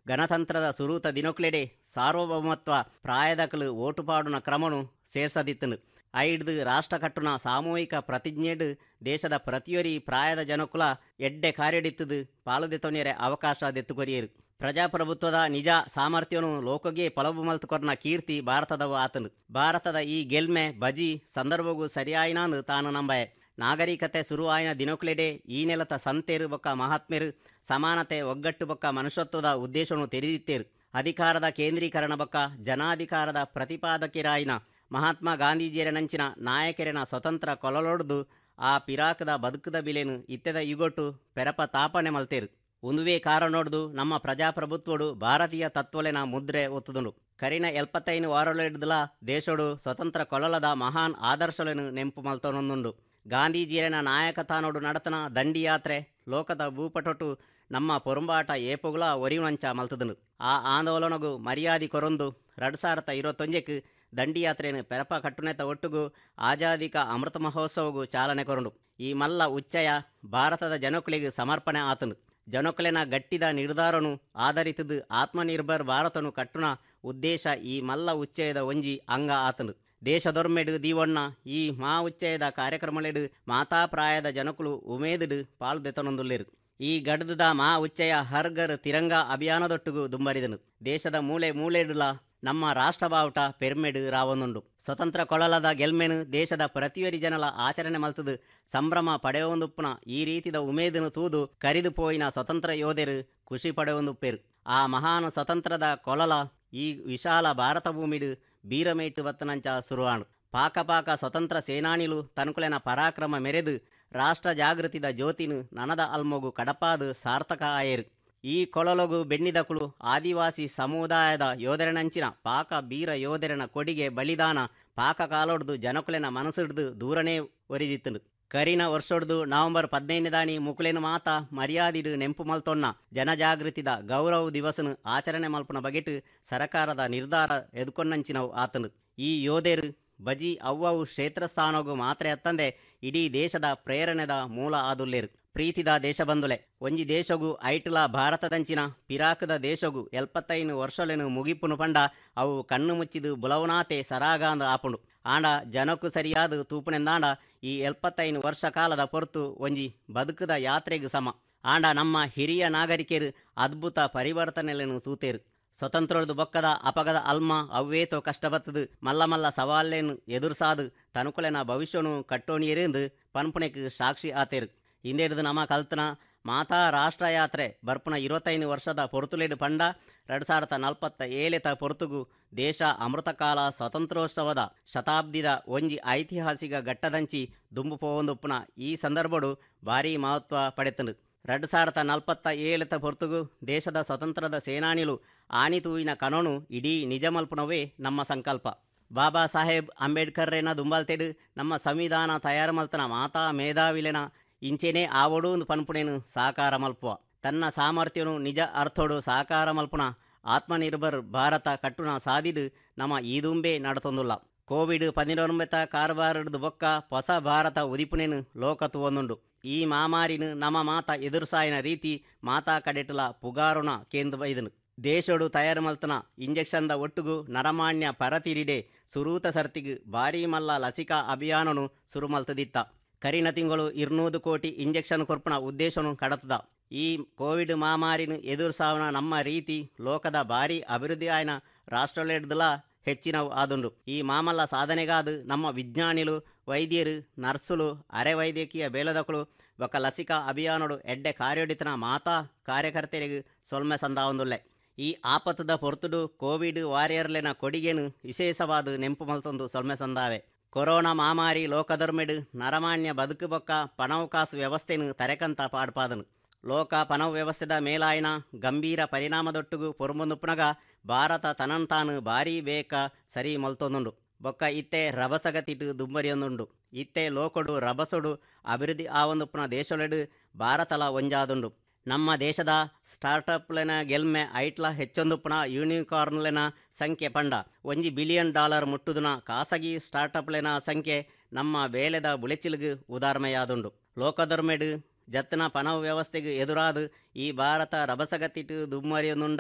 ಗಣತಂತ್ರದ ಸುರೂತ ದಿನೊಕ್ಲೆಡೆ ಸಾರ್ವಭೌಮತ್ವ ಪ್ರಾಯದಕಲು ಓಟುಪಾಡುನ ಕ್ರಮನು ಸೇರ್ಸದಿತ್ತನು ಐಡ್ದು ರಾಷ್ಟ್ರ ಕಟ್ಟುನ ಸಾಮೂಹಿಕ ಪ್ರತಿಜ್ಞೆಡು ದೇಶದ ಪ್ರತಿಯೊರಿ ಪ್ರಾಯದ ಜನಕುಲ ಎಡ್ಡೆ ಕಾರ್ಯಡಿತ್ತದು ಪಾಲುದೆತೊನೆರೆ ಅವಕಾಶ ದೆತ್ತುಕೊರಿಯರು ಪ್ರಜಾಪ್ರಭುತ್ವದ ನಿಜ ಸಾಮರ್ಥ್ಯನು ಲೋಕಗೆ ಪಲವು ಮಲ್ತುಕೊರ್ನ ಕೀರ್ತಿ ಭಾರತದವು ಆತನು ಭಾರತದ ಈ ಗೆಲ್ಮೆ ಬಜಿ ಸಂದರ್ಭಗೂ ಸರಿಯಾಯಿನಾಂದು ತಾನು ನಂಬಯೆ ನಾಗರಿಕತೆ ಶುರುವಾಯಿನ ದಿನೊಕ್ಲೆಡೆ ಈ ನೆಲತ ಸಂತೇರು ಬೊಕ್ಕ ಮಹಾತ್ಮೆರು ಸಮಾನತೆ ಒಗ್ಗಟ್ಟು ಬೊಕ್ಕ ಮನುಷ್ಯತ್ವದ ಉದ್ದೇಶವನ್ನು ತೆರೆದಿತ್ತೇರು ಅಧಿಕಾರದ ಕೇಂದ್ರೀಕರಣ ಬೊಕ್ಕ ಜನಾಧಿಕಾರದ ಪ್ರತಿಪಾದಕಿರಾಯಿನ ಮಹಾತ್ಮ ಗಾಂಧೀಜಿಯರ ನಂಚಿನ ನಾಯಕರಿನ ಸ್ವತಂತ್ರ ಕೊಲಲೊಡ್ದು ಆ ಪಿರಾಕದ ಬದುಕದ ಬಿಲೆನು ಇತ್ತೆದ ಯುಗೊಟ್ಟು ಪೆರಪ ತಾಪನೆ ಮಲ್ತೇರು ಒಂದುವೇ ಕಾರಣೊಡ್ದು ನಮ್ಮ ಪ್ರಜಾಪ್ರಭುತ್ವಡು ಭಾರತೀಯ ತತ್ವಲೆನ ಮುದ್ರೆ ಒತ್ತುದುಂಡು ಕರಿನ ಎಲ್ಪತ್ತೈನು ವಾರೊಳೆಡ್ದಲ ದೇಶಡು ಸ್ವತಂತ್ರ ಕೊಲಲದ ಮಹಾನ್ ಆದರ್ಶಲೆನು ನೆಂಪು ಮಲ್ತೊನೊಂದುಂಡು ಗಾಂಧೀಜಿಯರನ ನಾಯಕತಾನೋಡು ನಡತನ ದಂಡಿಯಾತ್ರೆ ಲೋಕದ ಭೂಪಟೊಟ್ಟು ನಮ್ಮ ಪೊರುಂಬಾಟ ಏಪುಗಳ ಒರಿವಂಚ ಮಲ್ತದನು ಆ ಆಂದೋಲನಗೂ ಮರ್ಯಾದಿ ಕೊರೊಂದು ಎರಡು ಸಾವಿರದ ಇರುವತ್ತೊಂಜಕ್ಕೆ ದಂಡಿಯಾತ್ರೆಯನ್ನು ಪೆರಪ ಕಟ್ಟುನೆತ ಒಟ್ಟುಗೂ ಆಜಾದಿಕ ಅಮೃತ ಮಹೋತ್ಸವಗೂ ಚಾಲನೆ ಕೊರಂಡು ಈ ಮಲ್ಲ ಉಚ್ಚಯ ಭಾರತದ ಜನಕುಲಿಗೆ ಸಮರ್ಪಣೆ ಆತನು ಜನಕುಲೆನ ಗಟ್ಟಿದ ನಿರ್ಧಾರನು ಆಧರಿತದು ಆತ್ಮನಿರ್ಭರ್ ಭಾರತನು ಕಟ್ಟುನ ಉದ್ದೇಶ ಈ ಮಲ್ಲ ಉಚ್ಚಯದ ಒಂಜಿ ಅಂಗ ಆತನು ದೇಶದೊರ್ಮೆಡು ದೀವಣ್ಣ ಈ ಮಾ ಉಚ್ಚಯದ ಕಾರ್ಯಕ್ರಮಲೆಡು ಮಾತಾಪ್ರಾಯದ ಜನಕುಲು ಉಮೇದುಡು ಪಾಲ್ದೆತನೊಂದುಲ್ಲೆರು ಈ ಗಡ್ದದ ಮಾ ಉಚ್ಚಯ ಹರ್ಗರ್ ತಿರಂಗ ಅಭಿಯಾನದೊಟ್ಟುಗೂ ದುಂಬರಿದನು ದೇಶದ ಮೂಲೆ ಮೂಲೆಡುಲ ನಮ್ಮ ರಾಷ್ಟ್ರ ಬಾವುಟ ಪೆರ್ಮೆಡು ರಾವೊಂದುಂಡು ಸ್ವತಂತ್ರ ಕೊಳಲದ ಗೆಲ್ಮೆನು ದೇಶದ ಪ್ರತಿಯೊರಿ ಜನಲ ಆಚರಣೆ ಮಲ್ತದು ಸಂಭ್ರಮ ಪಡೆಯೊಂದುಪ್ಪುನ ಈ ರೀತಿದ ಉಮೇದನು ತೂದು ಕರಿದು ಪೋಯಿನ ಸ್ವತಂತ್ರ ಯೋಧರು ಖುಷಿ ಪಡೆಯೊಂದುಪ್ಪೆರು ಆ ಮಹಾನ್ ಸ್ವತಂತ್ರದ ಕೊಳಲ ಈ ವಿಶಾಲ ಭಾರತ ಭೂಮಿಡು ಬೀರಮೇಟು ಬತ್ತನಂಚ ಸುರುವಾಣು ಪಾಕ ಪಾಕ ಸ್ವತಂತ್ರ ಸೇನಾನಿಲು ತನ್ಕುಲೆನ ಪರಾಕ್ರಮ ಮೆರೆದು ರಾಷ್ಟ್ರ ಜಾಗೃತಿದ ಜ್ಯೋತಿನು ನನದ ಅಲ್ಮೊಗು ಕಡಪಾದು ಸಾರ್ಥಕ ಆಯೇರು ಈ ಕೊಳಲೊಗು ಬೆಣ್ಣಿದಕುಳು ಆದಿವಾಸಿ ಸಮುದಾಯದ ಯೋಧರನಂಚಿನ ಪಾಕ ಬೀರ ಯೋಧರನ ಕೊಡಿಗೆ ಬಲಿದಾನ ಪಾಕ ಕಾಲೊಡ್ದು ಜನಕುಲೆನ ಮನಸ್ಸಿಡ್ದು ದೂರನೇ ಒರಿದಿತ್ತನು ಕರಿನ ವರ್ಷೊಡ್ದು ನವೆಂಬರ್ ಪದ್ನೈದನೇ ದಾನಿ ಮುಕುಲೆನು ಮಾತ ಮರ್ಯಾದಿಡು ನೆಂಪು ಮಲ್ತೊನ್ನ ಜನಜಾಗೃತಿದ ಗೌರವ ದಿವಸನು ಆಚರಣೆ ಮಲ್ಪನ ಬಗೆಟ್ ಸರಕಾರದ ನಿರ್ಧಾರ ಎದುಕೊಂಡಂಚಿನವು ಆತನು ಈ ಯೋಧರು ಬಜಿ ಅವ್ವವು ಕ್ಷೇತ್ರಸ್ಥಾನಗೂ ಮಾತ್ರ ಎತ್ತಂದೆ ಇಡೀ ದೇಶದ ಪ್ರೇರಣೆದ ಮೂಲ ಆದುಲ್ಲೇರು ಪ್ರೀತಿದ ದೇಶಬಂಧುಲೆ ಒಂಜಿ ದೇಶಗು ಐಟ್ಲ ಭಾರತದಂಚಿನ ಪಿರಾಕದ ದೇಶಗು ಎಲ್ಪತ್ತೈನು ವರ್ಷಲೆನು ಮುಗಿಪುನು ಪಂಡ ಅವು ಕಣ್ಣು ಮುಚ್ಚಿದು ಬುಲವನಾತೆ ಸರಾಗಾಂದ ಆಪುಂಡು ಆಂಡ ಜನಕ್ಕೂ ಸರಿಯಾದ ತೂಪುನೆಂದಾಂಡ ಈ ಎಲ್ಪತ್ತೈನು ವರ್ಷ ಕಾಲದ ಪೊರ್ತು ಒಂಜಿ ಬದುಕದ ಯಾತ್ರೆಗೂ ಸಮ ಆಂಡ ನಮ್ಮ ಹಿರಿಯ ನಾಗರಿಕರು ಅದ್ಭುತ ಪರಿವರ್ತನೆಲೆನು ತೂತೇರು ಸ್ವತಂತ್ರೊಳ್ದು ಬೊಕ್ಕದ ಅಪಗದ ಅಲ್ಮ ಅವ್ವೇತೋ ಕಷ್ಟ ಬತ್ತದು ಮಲ್ಲ ಮಲ್ಲ ಸವಾಲೇನು ಎದುರುಸಾದು ತನುಕುಲೆನ ಭವಿಷ್ಯನು ಕಟ್ಟೋಣಿಯರೆಂದು ಪನ್ಪುಣೆಕ್ ಸಾಕ್ಷಿ ಆತೇರು ಹಿಂದೇಡ್ದು ನಮ್ಮ ಕಲ್ತನ ಮಾತಾ ರಾಷ್ಟ್ರ ಯಾತ್ರೆ ಬರ್ಪುನ ಇರುವತ್ತೈದು ವರ್ಷದ ಪೊರ್ತುಲೇಡು ಪಂಡ ಎರಡು ಸಾವಿರದ ನಲ್ಪತ್ತ ಏಳೆತ ಪೊರ್ತುಗು ದೇಶ ಅಮೃತಕಾಲ ಸ್ವಾತಂತ್ರ್ಯೋತ್ಸವದ ಶತಾಬ್ದಿದ ಒಂಜಿ ಐತಿಹಾಸಿಕ ಘಟ್ಟದಂಚಿ ದುಂಬು ಪೋವೊಂದುಪ್ಪುನ ಈ ಸಂದರ್ಭಡು ಭಾರೀ ಮಹತ್ವ ಪಡೆತನು ಎರಡು ಸಾವಿರದ ನಲ್ಪತ್ತ ಏಳೆತ ಪೊರ್ತುಗು ದೇಶದ ಸ್ವತಂತ್ರದ ಸೇನಾನಿಲು ಆಣಿತೂವಿನ ಕಣೋನು ಇಡೀ ನಿಜ ಮಲ್ಪುನವೇ ನಮ್ಮ ಸಂಕಲ್ಪ ಬಾಬಾ ಸಾಹೇಬ್ ಅಂಬೇಡ್ಕರ್ರೇನ ದುಂಬಲ್ತೆಡು ನಮ್ಮ ಸಂವಿಧಾನ ತಯಾರು ಮಲ್ತನ ಮಾತಾ ಮೇಧಾವಿಲೆನ ಇಂಚೆನೇ ಆವಡೂಂದು ಪನ್ಪುಣೆನು ಸಾಕಾರ ಮಲ್ಪುವ ತನ್ನ ಸಾಮರ್ಥ್ಯನು ನಿಜ ಅರ್ಥೋಡು ಸಾಕಾರ ಮಲ್ಪುನ ಆತ್ಮನಿರ್ಭರ್ ಭಾರತ ಕಟ್ಟುನ ಸಾದಿಡು ನಮ್ಮ ಈದುಂಬೆ ನಡತೊಂದುಲ್ಲ ಕೋವಿಡ್ ಪದಿನೊಂಬತ್ತ ಕಾರ್ಬಾರಡ್ದು ಬೊಕ್ಕ ಹೊಸ ಭಾರತ ಉದಿಪುನೆನು ಲೋಕತು ಒಂದುಂಡು ಈ ಮಾಮಾರಿನು ನಮ್ಮ ಮಾತ ಎದುರುಸಾಯಿನ ರೀತಿ ಮಾತಾ ಕಡೆಟುಲ ಪುಗಾರುಣ ಕೇಂದ್ರ ಬೈದನು ದೇಶಡು ತಯಾರು ಮಲ್ತನ ಇಂಜೆಕ್ಷನ್ದ ಒಟ್ಟುಗು ನರಮಾಣ್ಯ ಪರತಿರಿಡೆ ಸುರೂತ ಸರ್ತಿಗು ಭಾರೀ ಮಲ್ಲ ಲಸಿಕಾ ಅಭಿಯಾನನು ಸುರು ಮಲ್ತದಿತ್ತ ಕರಿನ ತಿಂಗಳು ಇರ್ನೂರು ಕೋಟಿ ಇಂಜೆಕ್ಷನ್ ಕೊರ್ಪುನ ಉದ್ದೇಶನು ಕಡತದ ಈ ಕೋವಿಡ್ ಮಾಮಾರಿನು ಎದುರುಸಾವನ ನಮ್ಮ ರೀತಿ ಲೋಕದ ಭಾರಿ ಅಭಿವೃದ್ಧಿ ಆಯ್ನ ರಾಷ್ಟ್ರಲೆಡ್ದಲ ಹೆಚ್ಚಿನವು ಆದುಂಡು ಈ ಮಾಮಲ್ಲ ಸಾಧನೆಗಾದು ನಮ್ಮ ವಿಜ್ಞಾನಿಲು ವೈದ್ಯರು ನರ್ಸುಲು ಅರೆ ವೈದ್ಯಕೀಯ ಬೇಲದಕಳು ಬೊಕ್ಕ ಲಸಿಕಾ ಅಭಿಯಾನಡು ಎಡ್ಡೆ ಕಾರ್ಯೋಡಿತನ ಮಾತಾ ಕಾರ್ಯಕರ್ತೆಯರಿಗೆ ಸೊಲ್ಮೆ ಸಂದಾವೊಂದುಲ್ಲೆ ಈ ಆಪತ್ತದ ಪೊರ್ತುಡು ಕೋವಿಡ್ ವಾರಿಯರ್ಲೆನ ಕೊಡಿಗೆನು ವಿಶೇಷವಾದ ನೆಂಪು ಮಲ್ತೊಂದು ಸೊಲ್ಮೆ ಸಂದಾವೆ ಕೊರೋನಾ ಮಾಮಾರಿ ಲೋಕದರ್ಮೆಡು ನರಮಾನ್ಯ ಬದುಕು ಬೊಕ್ಕ ಪಣವಕಾಸು ವ್ಯವಸ್ಥೆನು ತರೆಕಂತ ಪಾಡ್ಪಾದನು ಲೋಕ ಪನವ ವ್ಯವಸ್ಥೆದ ಮೇಲಾಯಿನ ಗಂಭೀರ ಪರಿಣಾಮದೊಟ್ಟುಗು ಪೊರುಮೊಂದುಪ್ಪುನಗ ಭಾರತ ತನನ್ ತಾನು ಭಾರೀ ಬೇಕ ಸರಿ ಮಲ್ತೊಂದುಂಡು ಬೊಕ್ಕ ಇತ್ತೆ ರಭಸಗತಿಟು ದುಂಬರಿಯೊಂದುಂಡು ಇತ್ತೆ ಲೋಕೊಡು ರಭಸೊಡು ಅಭಿವೃದ್ಧಿ ಆವೊಂದುಪ್ಪುನ ದೇಶೊಲೆಡು ಭಾರತಲ ಒಂಜಾದುಂಡು ನಮ್ಮ ದೇಶದ ಸ್ಟಾರ್ಟಪ್ಲೆನ ಗೆಲ್ಮೆ ಐಟ್ಲ ಹೆಚ್ಚೊಂದುಪ್ಪುನ ಯೂನಿಕಾರ್ನ್ಲೆನ ಸಂಖ್ಯೆ ಪಂಡ ಒಂಜಿ ಬಿಲಿಯನ್ ಡಾಲರ್ ಮುಟ್ಟುದುನ ಖಾಸಗಿ ಸ್ಟಾರ್ಟಪ್ಲೆನ ಸಂಖ್ಯೆ ನಮ್ಮ ಬೇಲೆದ ಬುಳೆಚಿಲ್ಗು ಉದಾರ್ಮೆಯಾದುಂಡು ಲೋಕದೊರ್ಮೆಡು ಜತ್ನ ಪಣವ ವ್ಯವಸ್ಥೆಗೆ ಎದುರಾದು ಈ ಭಾರತ ರಭಸಗತಿಟು ದುಮ್ಮರಿಯೊಂದುಂಡ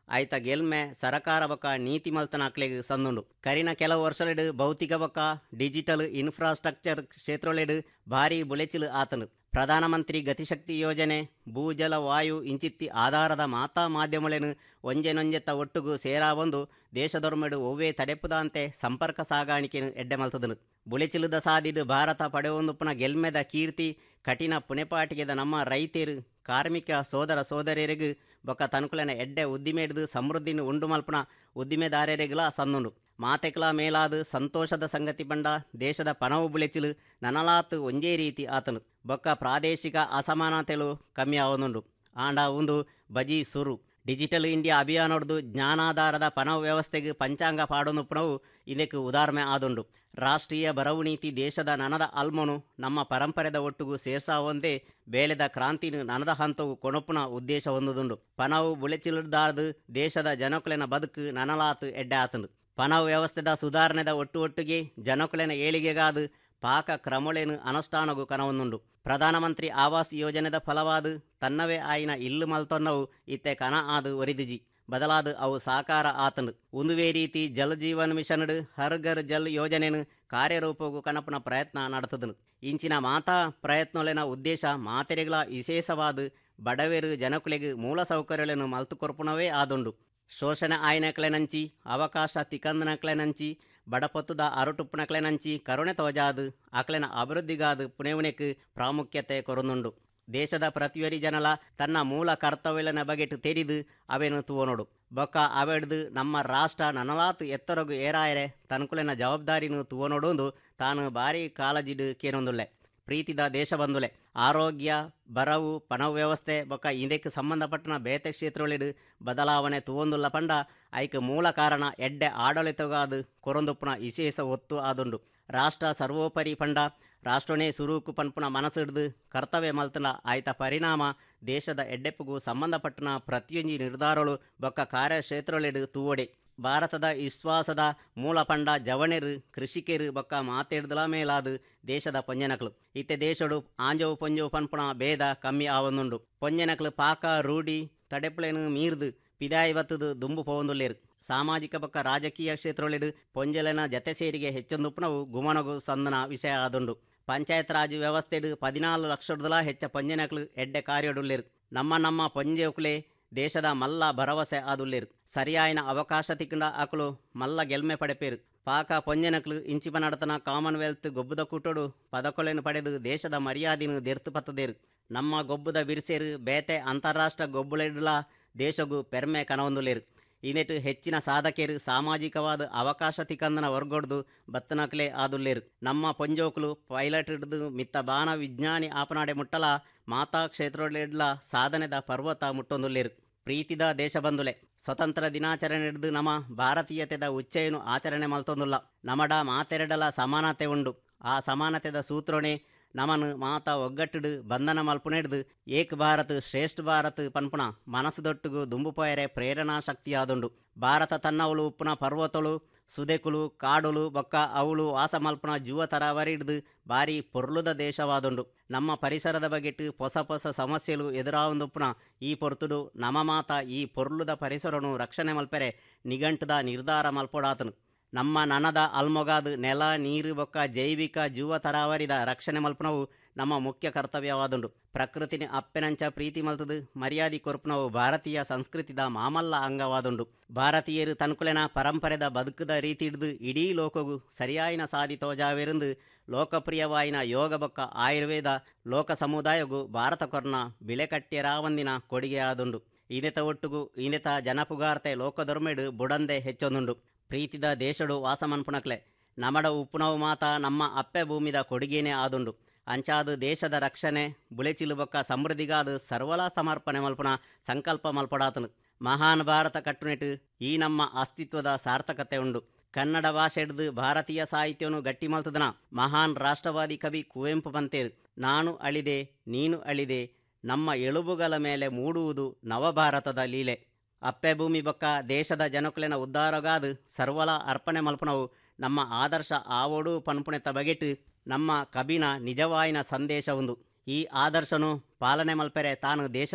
ಆಯ್ತ ಗೆಲ್ಮೆ ಸರಕಾರ ಬೊಕ್ಕ ನೀತಿ ಮಲ್ತನಾಕ್ಲೆಗ್ ಸಂದುಂಡು ಕರಿನ ಕೆಲವು ವರ್ಷಲೆಡ್ ಭೌತಿಕ ಬೊಕ್ಕ ಡಿಜಿಟಲ್ ಇನ್ಫ್ರಾಸ್ಟ್ರಕ್ಚರ್ ಕ್ಷೇತ್ರೊಳೆಡ್ ಭಾರಿ ಬುಲೆಚಿಲು ಆತನು ಪ್ರಧಾನಮಂತ್ರಿ ಗತಿಶಕ್ತಿ ಯೋಜನೆ ಭೂಜಲ ವಾಯು ಇಂಚಿತ್ತಿ ಆಧಾರದ ಮಾತಾ ಮಾಧ್ಯಮಳೆನು ಒಂಜೆನೊಂಜೆತ್ತ ಒಟ್ಟುಗು ಸೇರಾ ಬಂದು ದೇಶದೊರ್ಮೆಡು ಒವ್ವೇ ತಡೆಪುದಂತೆ ಸಂಪರ್ಕ ಸಾಗಾಣಿಕೆನು ಎಡ್ಡೆ ಮಲ್ತದನು ಬುಳೆಚಿಲುದ ಸಾದಿಡು ಭಾರತ ಪಡೆಯೊಂದುಪ್ಪನ ಗೆಲ್ಮೆದ ಕೀರ್ತಿ ಕಠಿಣ ಪುಣೆಪಾಟಿಗೆದ ನಮ್ಮ ರೈತರು ಕಾರ್ಮಿಕ ಸೋದರ ಸೋದರಿಯರಿಗೂ ಬೊಕ್ಕ ತನುಕುಲೆನ ಎಡ್ಡೆ ಉದ್ದಿಮೆಡ್ದು ಸಮೃದ್ಧಿನ ಉಂಡು ಮಲ್ಪನ ಉದ್ದಿಮೆದಾರರಿಗಳ ಸಂದುಂಡು ಮಾತೆಕ್ಲ ಮೇಲಾದು ಸಂತೋಷದ ಸಂಗತಿ ಬಂಡ ದೇಶದ ಪಣವು ಬುಳೆಚಿಲು ನನಲಾತು ಒಂಜೇ ರೀತಿ ಆತನು ಬೊಕ್ಕ ಪ್ರಾದೇಶಿಕ ಅಸಮಾನತೆಲು ಕಮ್ಮಿ ಆವೊಂದುಂಡು ಆಂಡ ಉಂದು ಬಜಿ ಸುರು ಡಿಜಿಟಲ್ ಇಂಡಿಯಾ ಅಭಿಯಾನೊಡ್ದು ಜ್ಞಾನಾಧಾರದ ಪಣವು ವ್ಯವಸ್ಥೆಗೆ ಪಂಚಾಂಗ ಪಾಡೊಂದುಪ್ಪನವು ಇದಕ್ಕೆ ಉದಾಹರಣೆ ಆದುಂಡು ರಾಷ್ಟ್ರೀಯ ಬರವು ನೀತಿ ದೇಶದ ನನದ ಅಲ್ಮೊನು ನಮ್ಮ ಪರಂಪರೆದ ಒಟ್ಟುಗು ಸೇರ್ಸಾವಂದೇ ಬೇಲೆದ ಕ್ರಾಂತಿನು ನನದ ಹಂತವು ಕೊಣಪುನ ಉದ್ದೇಶ ಹೊಂದುದುಂಡು ಪಣವು ಬುಳೆಚಿಲ್ದಾರ್ದು ದೇಶದ ಜನಕುಲೆನ ಬದುಕು ನನಲಾತು ಎಡ್ಡೆ ಆತನು ಪಣವು ವ್ಯವಸ್ಥೆದ ಸುಧಾರಣೆದ ಒಟ್ಟು ಒಟ್ಟಿಗೆ ಜನಕುಲೆನ ಏಳಿಗೆಗಾದು ಪಾಕ ಕ್ರಮೊಳೆನು ಅನುಷ್ಠಾನಗು ಕನವೊಂದುಂಡು ಪ್ರಧಾನಮಂತ್ರಿ ಆವಾಸ್ ಯೋಜನೆದ ಫಲವಾದು ತನ್ನವೇ ಆಯಿನ ಇಲ್ಲು ಮಲ್ತೊನ್ನವು ಇತ್ತೆ ಕನ ಆದು ಒರಿದಿಜಿ ಬದಲಾದು ಅವು ಸಾಕಾರ ಆತಂಡು ಒಂದುವೇ ರೀತಿ ಜಲ್ ಜೀವನ್ ಮಿಷನ್ಡ್ ಹರ್ ಘರ್ ಜಲ್ ಯೋಜನೆನು ಕಾರ್ಯರೂಪಗು ಕನಪನ ಪ್ರಯತ್ನ ನಡೆತದನು ಇಂಚಿನ ಮಾತಾ ಪ್ರಯತ್ನೊಲೆನ ಉದ್ದೇಶ ಮಾತೆರೆಗಳ ವಿಶೇಷವಾದ ಬಡವೆರು ಜನಕುಲೆಗೆ ಮೂಲ ಸೌಕರ್ಯಗಳನ್ನು ಮಲ್ತು ಕೊರ್ಪುಣವೇ ಆದುಂಡು ಶೋಷಣೆ ಆಯ್ನಕ್ಲೆನಂಚಿ ಅವಕಾಶ ತಿಕಂದನಕ್ಲೆನಂಚಿ ಬಡಪತ್ತುದ ಅರುಟುಪ್ಪುನಕ್ಲೆನಂಚಿ ಕರುಣೆ ತೋಜಾದು ಅಕ್ಲೆನ ಅಭಿವೃದ್ಧಿಗಾದು ಪುಣೆವುನೆಕ್ ಪ್ರಾಮುಖ್ಯತೆ ಕೊರೊಂದುಂಡು ದೇಶದ ಪ್ರತಿಯೊರಿ ಜನಲ ತನ್ನ ಮೂಲ ಕರ್ತವ್ಯಲನ ಬಗೆಟ್ ತೆರಿದು ಅವೆನು ತೂವನೊಡು ಬೊಕ್ಕ ಅವೆಡ್ದು ನಮ್ಮ ರಾಷ್ಟ್ರ ನನಲಾತು ಎತ್ತರಗು ಏರಾಯರೆ ತನ್ಕುಲೆನ ಜವಾಬ್ದಾರಿನು ತೂವನೊಡೊಂದು ತಾನು ಬಾರಿ ಕಾಳಜಿಡು ಕೇನೊಂದುಲ್ಲೆ ಪ್ರೀತಿದ ದೇಶ ಬಂದುಲೆ ಆರೋಗ್ಯ ಬರವು ಪಣ ವ್ಯವಸ್ಥೆ ಬೊಕ್ಕ ಇದಕ್ಕೆ ಸಂಬಂಧಪಟ್ಟನ ಬೇತೆ ಕ್ಷೇತ್ರಗಳಿಡು ಬದಲಾವಣೆ ತೂವೊಂದುಲ್ಲ ಪಂಡ ಐಕ್ ಮೂಲ ಕಾರಣ ಎಡ್ಡೆ ಆಡಳಿತಗಾದು ಕೊರೊಂದುಪ್ಪುನ ವಿಶೇಷ ಒತ್ತು ಆದುಂಡು ರಾಷ್ಟ್ರ ಸರ್ವೋಪರಿ ಪಂಡ ರಾಷ್ಟ್ರನೇ ಸುರೂಕು ಪನ್ಪುನ ಮನಸ್ಸಿಡ್ದು ಕರ್ತವ್ಯ ಮಲ್ತನ ಆಯ್ತ ಪರಿಣಾಮ ದೇಶದ ಎಡ್ಡೆಪ್ಪುಗೂ ಸಂಬಂಧಪಟ್ಟನ ಪ್ರತಿಯೊಂದು ನಿರ್ಧಾರಗಳು ಬೊಕ್ಕ ಕಾರ್ಯಕ್ಷೇತ್ರಗಳಿಡು ತೂವಡೆ ಭಾರತದ ವಿಶ್ವಾಸದ ಮೂಲ ಪಂಡ ಜವಣೆರು ಕೃಷಿಕೆರು ಬೊಕ್ಕ ಮಾತೇಡ್ದಲ ಮೇಲಾದು ದೇಶದ ಪೊಂಜನಕಲು ಇತ್ತೆ ದೇಶಡು ಆಂಜವು ಪೊಂಜವು ಪನ್ಪುಣ ಭೇದ ಕಮ್ಮಿ ಆವೊಂದುಂಡು ಪೊಂಜನಕಲು ಪಾಕ ರೂಢಿ ತಡೆಪುಳೆನು ಮೀರ್ದು ಪಿದಾಯಿ ಬತ್ತದು ದುಂಬು ಪೋವೊಂದುಲ್ಲೇರು ಸಾಮಾಜಿಕ ಬೊಕ್ಕ ರಾಜಕೀಯ ಕ್ಷೇತ್ರಗಳಿಡು ಪೊಂಜಲೆನ ಜತೆ ಸೇರಿಗೆ ಹೆಚ್ಚೊಂದುಪ್ಪುನವು ಗುಮನಗು ಸಂದನ ವಿಷಯ ಆದುಂಡು ಪಂಚಾಯತ್ ರಾಜ್ ವ್ಯವಸ್ಥೆಡು ಪದಿನಾಲು ಲಕ್ಷದಲ ಹೆಚ್ಚ ಪೊಂಜನಕಲು ಎಡ್ಡೆ ಕಾರ್ಯಡುಲ್ಲೇರು ನಮ್ಮ ನಮ್ಮ ಪೊಂಜೆವುಕ್ಲೆ ದೇಶದ ಮಲ್ಲ ಭರವಸೆ ಆದುಲ್ಲೇರು ಸರಿಯಾಯಿನ ಅವಕಾಶ ತಿಕ್ಕಂಡ ಅಕಲು ಮಲ್ಲ ಗೆಲ್ಮೆ ಪಡೆಪೇರು ಪಾಕ ಪೊಂಜನಕಲು ಇಂಚಿಪ ನಡತನ ಕಾಮನ್ವೆಲ್ತ್ ಗೊಬ್ಬುದ ಕುಟ್ಟೋಡು ಪದಕೊಲೆನು ಪಡೆದು ದೇಶದ ಮರ್ಯಾದಿನು ದೆರ್ತು ಪತ್ತದೇರು ನಮ್ಮ ಗೊಬ್ಬುದ ಬಿರ್ಸೇರು ಬೇತೆ ಅಂತಾರಾಷ್ಟ್ರ ಗೊಬ್ಬುಳೆಡ್ಲ ದೇಶಗೂ ಪೆರ್ಮೆ ಕನವೊಂದುಲೇರು ಇನ್ನೆಟ್ಟು ಹೆಚ್ಚಿನ ಸಾಧಕರು ಸಾಮಾಜಿಕವಾದ ಅವಕಾಶ ತಿಕಂದನ ಹೊರ್ಗೊಡ್ದು ಬತ್ತನಕ್ಲೆ ಆದುಲ್ಲೇರು ನಮ್ಮ ಪೊಂಜೋಕುಲು ಪೈಲಟ್ ಹಿಡಿದು ಮಿತ್ತ ಬಾನ ವಿಜ್ಞಾನಿ ಆಪನಾಡೆ ಮುಟ್ಟಲ ಮಾತಾ ಕ್ಷೇತ್ರಡ್ಲ ಸಾಧನೆದ ಪರ್ವತ ಮುಟ್ಟೊಂದುಲ್ಲೇರು ಪ್ರೀತಿದ ದೇಶ ಬಂದುಲೆ ಸ್ವತಂತ್ರ ದಿನಾಚರಣೆ ಹಿಡಿದು ನಮ್ಮ ಭಾರತೀಯತೆದ ಉಚ್ಚೆಯನ್ನು ಆಚರಣೆ ಮಲ್ತೊಂದುಲ್ಲ ನಮಡ ಮಾತೆರಡಲ ಸಮಾನತೆ ಉಂಡು ಆ ಸಮಾನತೆದ ಸೂತ್ರಣೆ ನಮನು ಮಾತ ಒಗ್ಗಟ್ಟಿಡು ಬಂಧನ ಮಲ್ಪುನೆಡ್ದು ಏಕ್ ಭಾರತ್ ಶ್ರೇಷ್ಠ ಭಾರತ್ ಪನ್ಪುಣ ಮನಸ್ಸುದೊಟ್ಟುಗು ದುಂಬುಪಯರೆ ಪ್ರೇರಣಾ ಶಕ್ತಿಯಾದುಂಡು ಭಾರತ ತನ್ನವಳು ಉಪ್ಪುನ ಪರ್ವತಳು ಸುದೆಕುಲು ಕಾಡುಲು ಬೊಕ್ಕ ಅವಳು ವಾಸ ಮಲ್ಪುನ ಜುವ ತರಾವರಿಡ್ದು ಬಾರಿ ಪೊರ್ಲುದ ದೇಶವಾದುಂಡು ನಮ್ಮ ಪರಿಸರದ ಬಗೆಟ್ಟು ಹೊಸ ಹೊಸ ಸಮಸ್ಯೆಲು ಎದುರಾವಂದುಪ್ಪುನ ಈ ಪೊರ್ತುಡು ನಮ ಮಾತ ಈ ಪೊರ್ಲುದ ಪರಿಸರನು ರಕ್ಷಣೆ ಮಲ್ಪೆರೆ ನಿಘಂಟುದ ನಿರ್ಧಾರ ಮಲ್ಪೊಡಾತನು ನಮ್ಮ ನನದ ಅಲ್ಮೊಗಾದು ನೆಲ ನೀರು ಬೊಕ್ಕ ಜೈವಿಕ ಜೀವ ತರಾವರಿದ ರಕ್ಷಣೆ ಮಲ್ಪನವು ನಮ್ಮ ಮುಖ್ಯ ಕರ್ತವ್ಯವಾದುಂಡು ಪ್ರಕೃತಿನಿ ಅಪ್ಪೆನಂಚ ಪ್ರೀತಿ ಮಲ್ತದು ಮರ್ಯಾದಿ ಕೊರ್ಪನವು ಭಾರತೀಯ ಸಂಸ್ಕೃತಿದ ಮಾಮಲ್ಲ ಅಂಗವಾದುಂಡು ಭಾರತೀಯರು ತನ್ಕುಲೆನ ಪರಂಪರೆದ ಬದುಕದ ರೀತಿ ಹಿಡಿದು ಇಡೀ ಲೋಕಗೂ ಸರಿಯಾಯಿನ ಸಾದಿ ತೋಜಾವೆರಂದು ಲೋಕಪ್ರಿಯವಾಯಿನ ಯೋಗ ಬೊಕ್ಕ ಆಯುರ್ವೇದ ಲೋಕ ಸಮುದಾಯಗೂ ಭಾರತ ಕೊರ್ನ ಬಿಳೆ ಕಟ್ಟಿಯರಾವಂದಿನ ಕೊಡುಗೆ ಆದುಂಡು ಇನೆತ ಒಟ್ಟುಗು ಇನೆತ ಜನಪುಗಾರ್ತೆ ಲೋಕದೊರ್ಮೆಡು ಬುಡಂದೆ ಹೆಚ್ಚೊಂದುಂಡು ಪ್ರೀತಿದ ದೇಶಡು ವಾಸ ಮನ್ಪುಣಕ್ಲೆ ನಮಡ ಉಪ್ಪುನವು ಮಾತ ನಮ್ಮ ಅಪ್ಪೆ ಭೂಮಿದ ಕೊಡುಗೆನೇ ಆದುಂಡು ಅಂಚಾದು ದೇಶದ ರಕ್ಷಣೆ ಬುಳೆಚಿಲು ಬೊಕ್ಕ ಸಮೃದ್ಧಿಗಾದು ಸರ್ವಲ ಸಮರ್ಪಣೆ ಮಲ್ಪನ ಸಂಕಲ್ಪ ಮಲ್ಪಡಾತನು ಮಹಾನ್ ಭಾರತ ಕಟ್ಟುನೆಟ್ಟು ಈ ನಮ್ಮ ಅಸ್ತಿತ್ವದ ಸಾರ್ಥಕತೆ ಉಂಡು ಕನ್ನಡ ಭಾಷೆ ಹಿಡಿದು ಭಾರತೀಯ ಸಾಹಿತ್ಯವನ್ನು ಗಟ್ಟಿ ಮಲ್ತದನ ಮಹಾನ್ ರಾಷ್ಟ್ರವಾದಿ ಕವಿ ಕುವೆಂಪು ಬಂತೇರು ನಾನು ಅಳಿದೆ ನೀನು ಅಳಿದೆ ನಮ್ಮ ಎಳುಬುಗಳ ಮೇಲೆ ಮೂಡುವುದು ನವಭಾರತದ ಲೀಲೆ ಅಪ್ಪೆ ಭೂಮಿ ಬೊಕ್ಕ ದೇಶದ ಜನಕುಲೆನ ಉದ್ಧಾರಗಾದು ಸರ್ವಲ ಅರ್ಪಣೆ ಮಲ್ಪನವು ನಮ್ಮ ಆದರ್ಶ ಆವೋಡು ಪನ್ಪುಣೆತ ಬಗೆಟ್ಟು ನಮ್ಮ ಕಬಿನ ನಿಜವಾಯಿನ ಸಂದೇಶ ಒಂದು ಈ ಆದರ್ಶನು ಪಾಲನೆ ಮಲ್ಪೆರೆ ತಾನು ದೇಶದ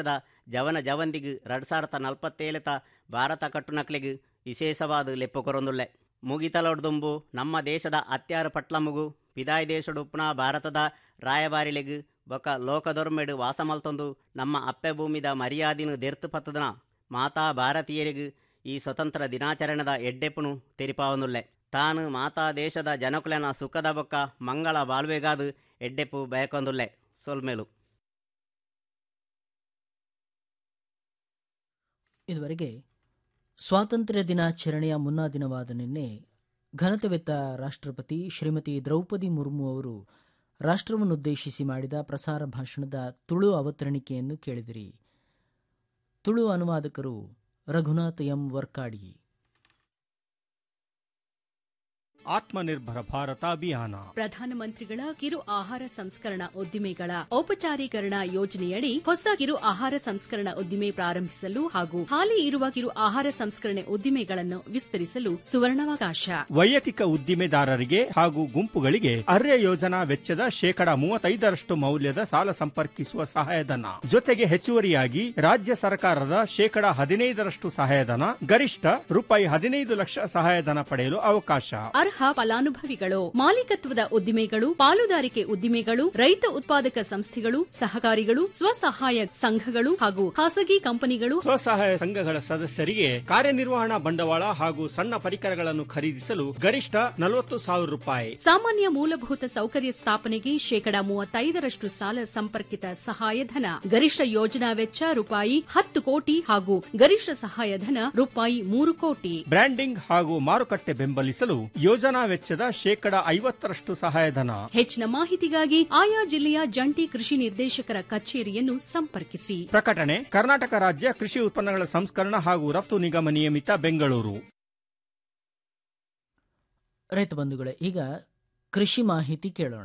ಜವನ ಜವಂದಿಗು ಎರಡು ಸಾವಿರದ ನಲವತ್ತೇಳತ ಭಾರತ ಕಟ್ಟುನಕ್ಲೆಗು ವಿಶೇಷವಾದ ಲೆಪ್ಪು ಕೊರೊಂದುಳ್ಳೆ ಮುಗಿತಲೊಡ್ದುಂಬು ನಮ್ಮ ದೇಶದ ಅತ್ಯಾರ ಪಟ್ಲಮುಗು ಪಿದಾಯ್ ದೇಶಡು ಪುನಃ ಭಾರತದ ರಾಯಭಾರಿಲೆಗು ಬೊಕ ಲೋಕದೊರ್ಮೆಡು ವಾಸ ಮಲ್ತೊಂದು ನಮ್ಮ ಅಪ್ಪೆ ಭೂಮಿದ ಮರ್ಯಾದಿನು ದೆರ್ತು ಪತ್ತದನ ಮಾತಾ ಭಾರತೀಯರಿಗೂ ಈ ಸ್ವತಂತ್ರ ದಿನಾಚರಣೆದ ಎಡ್ಡೆಪ್ಪುನು ತೆರಿಪಾವನುಲ್ಲೆ ತಾನು ಮಾತಾ ದೇಶದ ಜನಕುಲೆನ ಸುಖದ ಬೊಕ್ಕ ಮಂಗಳ ಬಾಳ್ವೆಗಾದು ಎಡ್ಡೆಪ್ಪು ಬಯಕೊಂದುಲ್ಲೆ ಸೊಲ್ಮೇಲು ಇದುವರೆಗೆ ಸ್ವಾತಂತ್ರ್ಯ ದಿನಾಚರಣೆಯ ಮುನ್ನಾ ದಿನವಾದ ನಿನ್ನೆ ಘನತೆವೆತ್ತ ರಾಷ್ಟ್ರಪತಿ ಶ್ರೀಮತಿ ದ್ರೌಪದಿ ಮುರ್ಮು ಅವರು ರಾಷ್ಟ್ರವನ್ನುದ್ದೇಶಿಸಿ ಮಾಡಿದ ಪ್ರಸಾರ ಭಾಷಣದ ತುಳು ಅವತರಣಿಕೆಯನ್ನು ಕೇಳಿದಿರಿ ತುಳು ಅನುವಾದಕರು ರಘುನಾಥ್ ಎಂ ವರ್ಕಾಡಿ ಆತ್ಮನಿರ್ಭರ ಭಾರತ ಅಭಿಯಾನ ಪ್ರಧಾನಮಂತ್ರಿಗಳ ಕಿರು ಆಹಾರ ಸಂಸ್ಕರಣಾ ಉದ್ದಿಮೆಗಳ ಔಪಚಾರೀಕರಣ ಯೋಜನೆಯಡಿ ಹೊಸ ಕಿರು ಆಹಾರ ಸಂಸ್ಕರಣಾ ಉದ್ದಿಮೆ ಪ್ರಾರಂಭಿಸಲು ಹಾಗೂ ಹಾಲಿ ಇರುವ ಕಿರು ಆಹಾರ ಸಂಸ್ಕರಣೆ ಉದ್ದಿಮೆಗಳನ್ನು ವಿಸ್ತರಿಸಲು ಸುವರ್ಣಾವಕಾಶ ವೈಯಕ್ತಿಕ ಉದ್ದಿಮೆದಾರರಿಗೆ ಹಾಗೂ ಗುಂಪುಗಳಿಗೆ ಅರ್ಯ ಯೋಜನಾ ವೆಚ್ಚದ ಶೇಕಡಾ ಮೂವತ್ತೈದರಷ್ಟು ಮೌಲ್ಯದ ಸಾಲ ಸಂಪರ್ಕಿಸುವ ಸಹಾಯಧನ ಜೊತೆಗೆ ಹೆಚ್ಚುವರಿಯಾಗಿ ರಾಜ್ಯ ಸರ್ಕಾರದ ಶೇಕಡಾ ಹದಿನೈದರಷ್ಟು ಸಹಾಯಧನ ಗರಿಷ್ಠ ರೂಪಾಯಿ ಹದಿನೈದು ಲಕ್ಷ ಸಹಾಯಧನ ಪಡೆಯಲು ಅವಕಾಶ ಅರ್ಹ ಫಲಾನುಭವಿಗಳು ಮಾಲೀಕತ್ವದ ಉದ್ದಿಮೆಗಳು ಪಾಲುದಾರಿಕೆ ಉದ್ದಿಮೆಗಳು ರೈತ ಉತ್ಪಾದಕ ಸಂಸ್ಥೆಗಳು ಸಹಕಾರಿಗಳು ಸ್ವಸಹಾಯ ಸಂಘಗಳು ಹಾಗೂ ಖಾಸಗಿ ಕಂಪನಿಗಳು ಸ್ವಸಹಾಯ ಸಂಘಗಳ ಸದಸ್ಯರಿಗೆ ಕಾರ್ಯನಿರ್ವಹಣಾ ಬಂಡವಾಳ ಹಾಗೂ ಸಣ್ಣ ಪರಿಕರಗಳನ್ನು ಖರೀದಿಸಲು ಗರಿಷ್ಠ ನಲವತ್ತು ಸಾವಿರ ರೂಪಾಯಿ ಸಾಮಾನ್ಯ ಮೂಲಭೂತ ಸೌಕರ್ಯ ಸ್ಥಾಪನೆಗೆ ಶೇಕಡಾ ಮೂವತ್ತೈದರಷ್ಟು ಸಾಲ ಸಂಪರ್ಕಿತ ಸಹಾಯಧನ ಗರಿಷ್ಠ ಯೋಜನಾ ವೆಚ್ಚ ರೂಪಾಯಿ ಹತ್ತು ಕೋಟಿ ಹಾಗೂ ಗರಿಷ್ಠ ಸಹಾಯಧನ ರೂಪಾಯಿ ಮೂರು ಕೋಟಿ ಬ್ರ್ಯಾಂಡಿಂಗ್ ಹಾಗೂ ಮಾರುಕಟ್ಟೆ ಬೆಂಬಲಿಸಲು ಯೋಜನಾ ವೆಚ್ಚದ ಶೇಕಡಾ ಐವತ್ತರಷ್ಟು ಸಹಾಯಧನ ಹೆಚ್ಚಿನ ಮಾಹಿತಿಗಾಗಿ ಆಯಾ ಜಿಲ್ಲೆಯ ಜಂಟಿ ಕೃಷಿ ನಿರ್ದೇಶಕರ ಕಚೇರಿಯನ್ನು ಸಂಪರ್ಕಿಸಿ ಪ್ರಕಟಣೆ ಕರ್ನಾಟಕ ರಾಜ್ಯ ಕೃಷಿ ಉತ್ಪನ್ನಗಳ ಸಂಸ್ಕರಣ ಹಾಗೂ ರಫ್ತು ನಿಗಮ ನಿಯಮಿತ ಬೆಂಗಳೂರು ರೈತ ಬಂಧುಗಳೇ ಈಗ ಕೃಷಿ ಮಾಹಿತಿ ಕೇಳೋಣ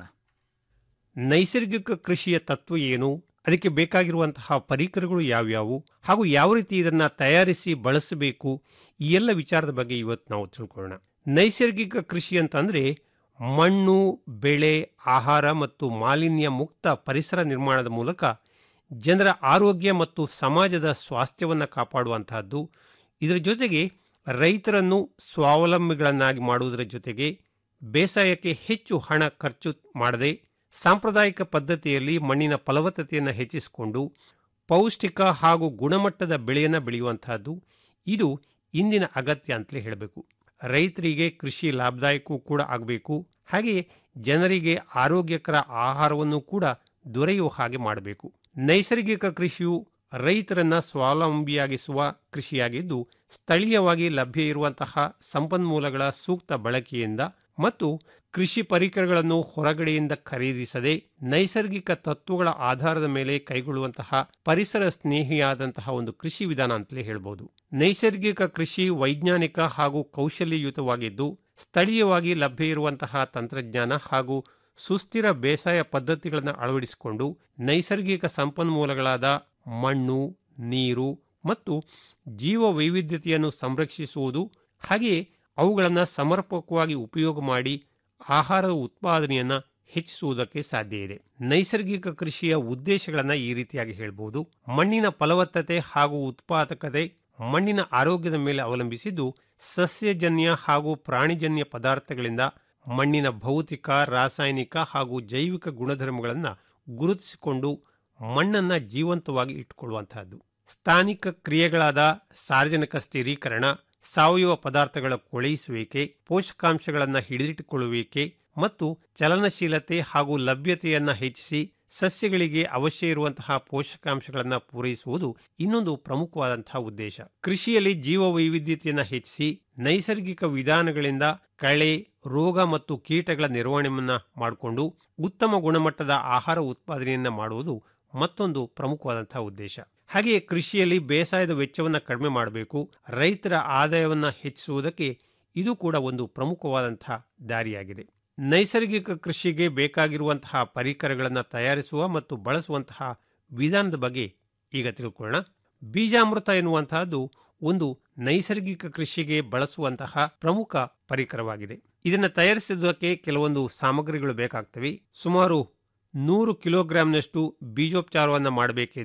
ನೈಸರ್ಗಿಕ ಕೃಷಿಯ ತತ್ವ ಏನು ಅದಕ್ಕೆ ಬೇಕಾಗಿರುವಂತಹ ಪರಿಕರಗಳು ಯಾವ್ಯಾವು ಹಾಗೂ ಯಾವ ರೀತಿ ಇದನ್ನು ತಯಾರಿಸಿ ಬಳಸಬೇಕು ಈ ಎಲ್ಲ ವಿಚಾರದ ಬಗ್ಗೆ ಇವತ್ತು ನಾವು ತಿಳ್ಕೊಳ್ಳೋಣ ನೈಸರ್ಗಿಕ ಕೃಷಿ ಅಂತಂದರೆ ಮಣ್ಣು ಬೆಳೆ ಆಹಾರ ಮತ್ತು ಮಾಲಿನ್ಯ ಮುಕ್ತ ಪರಿಸರ ನಿರ್ಮಾಣದ ಮೂಲಕ ಜನರ ಆರೋಗ್ಯ ಮತ್ತು ಸಮಾಜದ ಸ್ವಾಸ್ಥ್ಯವನ್ನು ಕಾಪಾಡುವಂತಹದ್ದು ಇದರ ಜೊತೆಗೆ ರೈತರನ್ನು ಸ್ವಾವಲಂಬಿಗಳನ್ನಾಗಿ ಮಾಡುವುದರ ಜೊತೆಗೆ ಬೇಸಾಯಕ್ಕೆ ಹೆಚ್ಚು ಹಣ ಖರ್ಚು ಮಾಡದೆ ಸಾಂಪ್ರದಾಯಿಕ ಪದ್ಧತಿಯಲ್ಲಿ ಮಣ್ಣಿನ ಫಲವತ್ತತೆಯನ್ನು ಹೆಚ್ಚಿಸಿಕೊಂಡು ಪೌಷ್ಟಿಕ ಹಾಗೂ ಗುಣಮಟ್ಟದ ಬೆಳೆಯನ್ನು ಬೆಳೆಯುವಂತಹದ್ದು ಇದು ಇಂದಿನ ಅಗತ್ಯ ಅಂತಲೇ ಹೇಳಬೇಕು ರೈತರಿಗೆ ಕೃಷಿ ಲಾಭದಾಯಕವೂ ಕೂಡ ಆಗಬೇಕು ಹಾಗೆಯೇ ಜನರಿಗೆ ಆರೋಗ್ಯಕರ ಆಹಾರವನ್ನು ಕೂಡ ದೊರೆಯುವ ಹಾಗೆ ಮಾಡಬೇಕು ನೈಸರ್ಗಿಕ ಕೃಷಿಯು ರೈತರನ್ನ ಸ್ವಾವಲಂಬಿಯಾಗಿಸುವ ಕೃಷಿಯಾಗಿದ್ದು ಸ್ಥಳೀಯವಾಗಿ ಲಭ್ಯ ಇರುವಂತಹ ಸಂಪನ್ಮೂಲಗಳ ಸೂಕ್ತ ಬಳಕೆಯಿಂದ ಮತ್ತು ಕೃಷಿ ಪರಿಕರಗಳನ್ನು ಹೊರಗಡೆಯಿಂದ ಖರೀದಿಸದೆ ನೈಸರ್ಗಿಕ ತತ್ವಗಳ ಆಧಾರದ ಮೇಲೆ ಕೈಗೊಳ್ಳುವಂತಹ ಪರಿಸರ ಸ್ನೇಹಿಯಾದಂತಹ ಒಂದು ಕೃಷಿ ವಿಧಾನ ಅಂತಲೇ ಹೇಳ್ಬೋದು ನೈಸರ್ಗಿಕ ಕೃಷಿ ವೈಜ್ಞಾನಿಕ ಹಾಗೂ ಕೌಶಲ್ಯಯುತವಾಗಿದ್ದು ಸ್ಥಳೀಯವಾಗಿ ಲಭ್ಯ ಇರುವಂತಹ ತಂತ್ರಜ್ಞಾನ ಹಾಗೂ ಸುಸ್ಥಿರ ಬೇಸಾಯ ಪದ್ಧತಿಗಳನ್ನು ಅಳವಡಿಸಿಕೊಂಡು ನೈಸರ್ಗಿಕ ಸಂಪನ್ಮೂಲಗಳಾದ ಮಣ್ಣು ನೀರು ಮತ್ತು ಜೀವ ವೈವಿಧ್ಯತೆಯನ್ನು ಸಂರಕ್ಷಿಸುವುದು ಹಾಗೆಯೇ ಅವುಗಳನ್ನು ಸಮರ್ಪಕವಾಗಿ ಉಪಯೋಗ ಮಾಡಿ ಆಹಾರದ ಉತ್ಪಾದನೆಯನ್ನು ಹೆಚ್ಚಿಸುವುದಕ್ಕೆ ಸಾಧ್ಯ ಇದೆ ನೈಸರ್ಗಿಕ ಕೃಷಿಯ ಉದ್ದೇಶಗಳನ್ನು ಈ ರೀತಿಯಾಗಿ ಹೇಳ್ಬೋದು ಮಣ್ಣಿನ ಫಲವತ್ತತೆ ಹಾಗೂ ಉತ್ಪಾದಕತೆ ಮಣ್ಣಿನ ಆರೋಗ್ಯದ ಮೇಲೆ ಅವಲಂಬಿಸಿದ್ದು ಸಸ್ಯಜನ್ಯ ಹಾಗೂ ಪ್ರಾಣಿಜನ್ಯ ಪದಾರ್ಥಗಳಿಂದ ಮಣ್ಣಿನ ಭೌತಿಕ ರಾಸಾಯನಿಕ ಹಾಗೂ ಜೈವಿಕ ಗುಣಧರ್ಮಗಳನ್ನು ಗುರುತಿಸಿಕೊಂಡು ಮಣ್ಣನ್ನು ಜೀವಂತವಾಗಿ ಇಟ್ಟುಕೊಳ್ಳುವಂತಹದ್ದು ಸ್ಥಾನಿಕ ಕ್ರಿಯೆಗಳಾದ ಸಾರ್ವಜನಿಕ ಸ್ಥಿರೀಕರಣ ಸಾವಯವ ಪದಾರ್ಥಗಳ ಕೊಳೆಯಿಸುವಿಕೆ ಪೋಷಕಾಂಶಗಳನ್ನು ಹಿಡಿದಿಟ್ಟುಕೊಳ್ಳುವಿಕೆ ಮತ್ತು ಚಲನಶೀಲತೆ ಹಾಗೂ ಲಭ್ಯತೆಯನ್ನು ಹೆಚ್ಚಿಸಿ ಸಸ್ಯಗಳಿಗೆ ಅವಶ್ಯ ಇರುವಂತಹ ಪೋಷಕಾಂಶಗಳನ್ನು ಪೂರೈಸುವುದು ಇನ್ನೊಂದು ಪ್ರಮುಖವಾದಂತಹ ಉದ್ದೇಶ ಕೃಷಿಯಲ್ಲಿ ಜೀವ ವೈವಿಧ್ಯತೆಯನ್ನು ಹೆಚ್ಚಿಸಿ ನೈಸರ್ಗಿಕ ವಿಧಾನಗಳಿಂದ ಕಳೆ ರೋಗ ಮತ್ತು ಕೀಟಗಳ ನಿರ್ವಹಣೆಯನ್ನ ಮಾಡಿಕೊಂಡು ಉತ್ತಮ ಗುಣಮಟ್ಟದ ಆಹಾರ ಉತ್ಪಾದನೆಯನ್ನು ಮಾಡುವುದು ಮತ್ತೊಂದು ಪ್ರಮುಖವಾದಂತಹ ಉದ್ದೇಶ ಹಾಗೆಯೇ ಕೃಷಿಯಲ್ಲಿ ಬೇಸಾಯದ ವೆಚ್ಚವನ್ನು ಕಡಿಮೆ ಮಾಡಬೇಕು ರೈತರ ಆದಾಯವನ್ನು ಹೆಚ್ಚಿಸುವುದಕ್ಕೆ ಇದು ಕೂಡ ಒಂದು ಪ್ರಮುಖವಾದಂತಹ ದಾರಿಯಾಗಿದೆ ನೈಸರ್ಗಿಕ ಕೃಷಿಗೆ ಬೇಕಾಗಿರುವಂತಹ ಪರಿಕರಗಳನ್ನು ತಯಾರಿಸುವ ಮತ್ತು ಬಳಸುವಂತಹ ವಿಧಾನದ ಬಗ್ಗೆ ಈಗ ತಿಳ್ಕೊಳ್ಳೋಣ ಬೀಜಾಮೃತ ಎನ್ನುವಂತಹದ್ದು ಒಂದು ನೈಸರ್ಗಿಕ ಕೃಷಿಗೆ ಬಳಸುವಂತಹ ಪ್ರಮುಖ ಪರಿಕರವಾಗಿದೆ ಇದನ್ನು ತಯಾರಿಸುವುದಕ್ಕೆ ಕೆಲವೊಂದು ಸಾಮಗ್ರಿಗಳು ಬೇಕಾಗ್ತವೆ ಸುಮಾರು ನೂರು ಕಿಲೋಗ್ರಾಂನಷ್ಟು ಬೀಜೋಪಚಾರವನ್ನು ಮಾಡಬೇಕಿದ್ರೆ